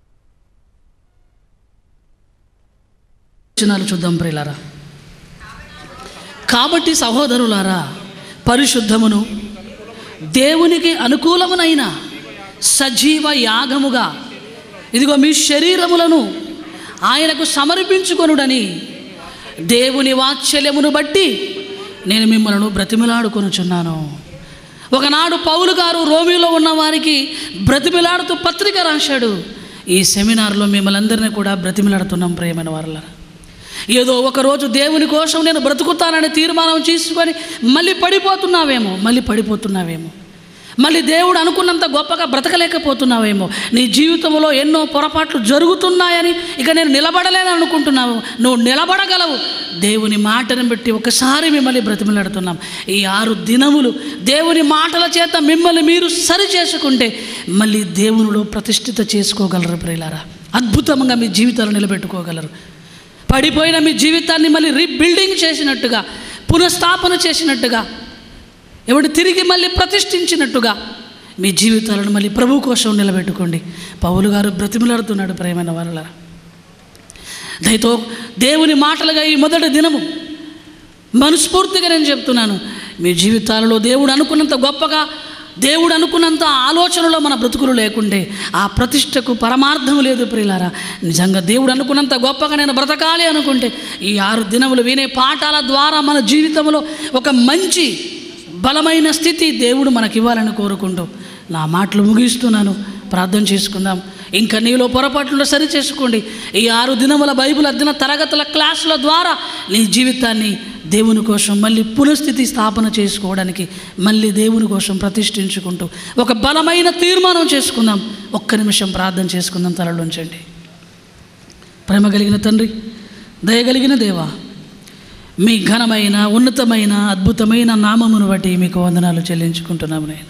వచనాలు చూద్దాం ప్రియులారా కాబట్టి సహోదరులారా పరిశుద్ధమును దేవునికి అనుకూలమునైన సజీవ యాగముగా ఇదిగో మీ శరీరములను ఆయనకు సమర్పించుకొనుడని దేవుని వాత్సల్యమును బట్టి నేను మిమ్మల్ని బ్రతిమలాడుకొనుచున్నాను ఒకనాడు పౌలు గారు రోమిలో ఉన్న వారికి బ్రతిమిలాడుతూ పత్రిక రాశాడు ఈ సెమినార్లో మిమ్మల్ని అందరినీ కూడా బ్రతిమిలాడుతున్నాం ప్రేమైన వారల ఏదో ఒకరోజు దేవుని కోసం నేను బ్రతుకుతానని తీర్మానం చేసుకొని మళ్ళీ పడిపోతున్నావేమో మళ్ళీ పడిపోతున్నావేమో మళ్ళీ దేవుడు అనుకున్నంత గొప్పగా బ్రతకలేకపోతున్నావేమో నీ జీవితంలో ఎన్నో పొరపాట్లు జరుగుతున్నాయని ఇక నేను నిలబడలేని అనుకుంటున్నావు నువ్వు నిలబడగలవు దేవుని మాటను బట్టి ఒకసారి మిమ్మల్ని బ్రతిమలాడుతున్నాం ఈ ఆరు దినములు దేవుని మాటల చేత మిమ్మల్ని మీరు సరి చేసుకుంటే మళ్ళీ దేవునిలో ప్రతిష్ఠిత చేసుకోగలరు ప్రియులారా అద్భుతంగా మీ జీవితాలు నిలబెట్టుకోగలరు పడిపోయిన మీ జీవితాన్ని మళ్ళీ రీబిల్డింగ్ చేసినట్టుగా పునఃస్థాపన చేసినట్టుగా ఎవడు తిరిగి మళ్ళీ ప్రతిష్ఠించినట్టుగా మీ జీవితాలను మళ్ళీ ప్రభు కోసం నిలబెట్టుకోండి పౌలు గారు బ్రతిమలాడుతున్నాడు ప్రేమైన వాళ్ళ దయతో దేవుని మాటలుగా ఈ మొదటి దినము మనస్ఫూర్తిగా నేను చెప్తున్నాను మీ జీవితాలలో దేవుడు అనుకున్నంత గొప్పగా దేవుడు అనుకున్నంత ఆలోచనలో మన బ్రతుకులు లేకుంటే ఆ ప్రతిష్టకు పరమార్థం లేదు ప్రియులారా నిజంగా దేవుడు అనుకున్నంత గొప్పగా నేను బ్రతకాలి అనుకుంటే ఈ ఆరు దినములు వినే పాఠాల ద్వారా మన జీవితంలో ఒక మంచి బలమైన స్థితి దేవుడు మనకి ఇవ్వాలని కోరుకుంటూ నా మాటలు ముగిస్తున్నాను ప్రార్థన చేసుకుందాం ఇంకా నీలో పొరపాట్లు సరి చేసుకోండి ఈ ఆరు దినముల బైబిల్ అధ్యయన తరగతుల క్లాసుల ద్వారా నీ జీవితాన్ని దేవుని కోసం మళ్ళీ పునఃస్థితి స్థాపన చేసుకోవడానికి మళ్ళీ దేవుని కోసం ప్రతిష్ఠించుకుంటూ ఒక బలమైన తీర్మానం చేసుకుందాం ఒక్క నిమిషం ప్రార్థన చేసుకుందాం తలలోంచండి ప్రేమ కలిగిన తండ్రి దయగలిగిన దేవా మీ ఘనమైన ఉన్నతమైన అద్భుతమైన నామమును బట్టి మీకు వందనాలు చెల్లించుకుంటున్నాము నేను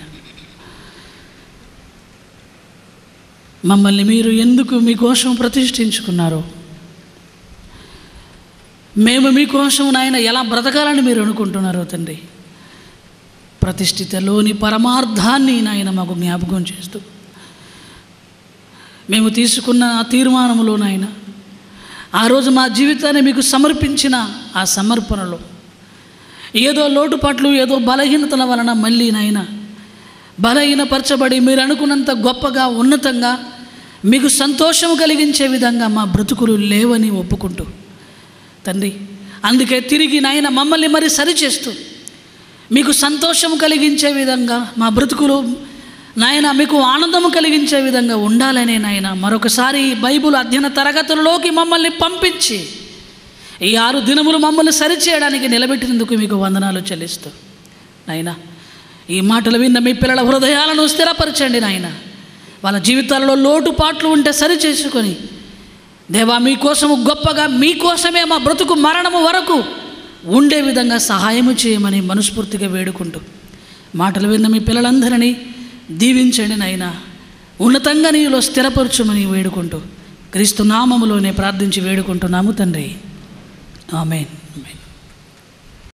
మమ్మల్ని మీరు ఎందుకు మీకోసం ప్రతిష్ఠించుకున్నారు మేము మీకోసం నాయన ఎలా బ్రతకాలని మీరు అనుకుంటున్నారో తండ్రి ప్రతిష్ఠితలోని పరమార్థాన్ని నాయన మాకు జ్ఞాపకం చేస్తూ మేము తీసుకున్న ఆ తీర్మానములో నాయన ఆ రోజు మా జీవితాన్ని మీకు సమర్పించిన ఆ సమర్పణలో ఏదో లోటుపాట్లు ఏదో బలహీనతల వలన మళ్ళీ నాయన బలహీనపరచబడి మీరు అనుకున్నంత గొప్పగా ఉన్నతంగా మీకు సంతోషం కలిగించే విధంగా మా బ్రతుకులు లేవని ఒప్పుకుంటూ తండ్రి అందుకే తిరిగి నాయన మమ్మల్ని మరి సరిచేస్తూ మీకు సంతోషం కలిగించే విధంగా మా బ్రతుకులు నాయన మీకు ఆనందం కలిగించే విధంగా ఉండాలనే నాయన మరొకసారి ఈ బైబుల్ అధ్యయన తరగతులలోకి మమ్మల్ని పంపించి ఈ ఆరు దినములు మమ్మల్ని సరిచేయడానికి నిలబెట్టినందుకు మీకు వందనాలు చెల్లిస్తూ నాయన ఈ మాటలు విన్న మీ పిల్లల హృదయాలను స్థిరపరచండి నాయన వాళ్ళ జీవితాలలో లోటుపాట్లు ఉంటే సరి చేసుకొని దేవా మీకోసము గొప్పగా మీకోసమే మా బ్రతుకు మరణము వరకు ఉండే విధంగా సహాయము చేయమని మనస్ఫూర్తిగా వేడుకుంటూ మాటలు విన్న మీ పిల్లలందరినీ దీవించండి నాయన ఉన్నతంగా నీలో స్థిరపరచుమని వేడుకుంటూ క్రీస్తు నామములోనే ప్రార్థించి వేడుకుంటున్నాము తండ్రి ఆమెన్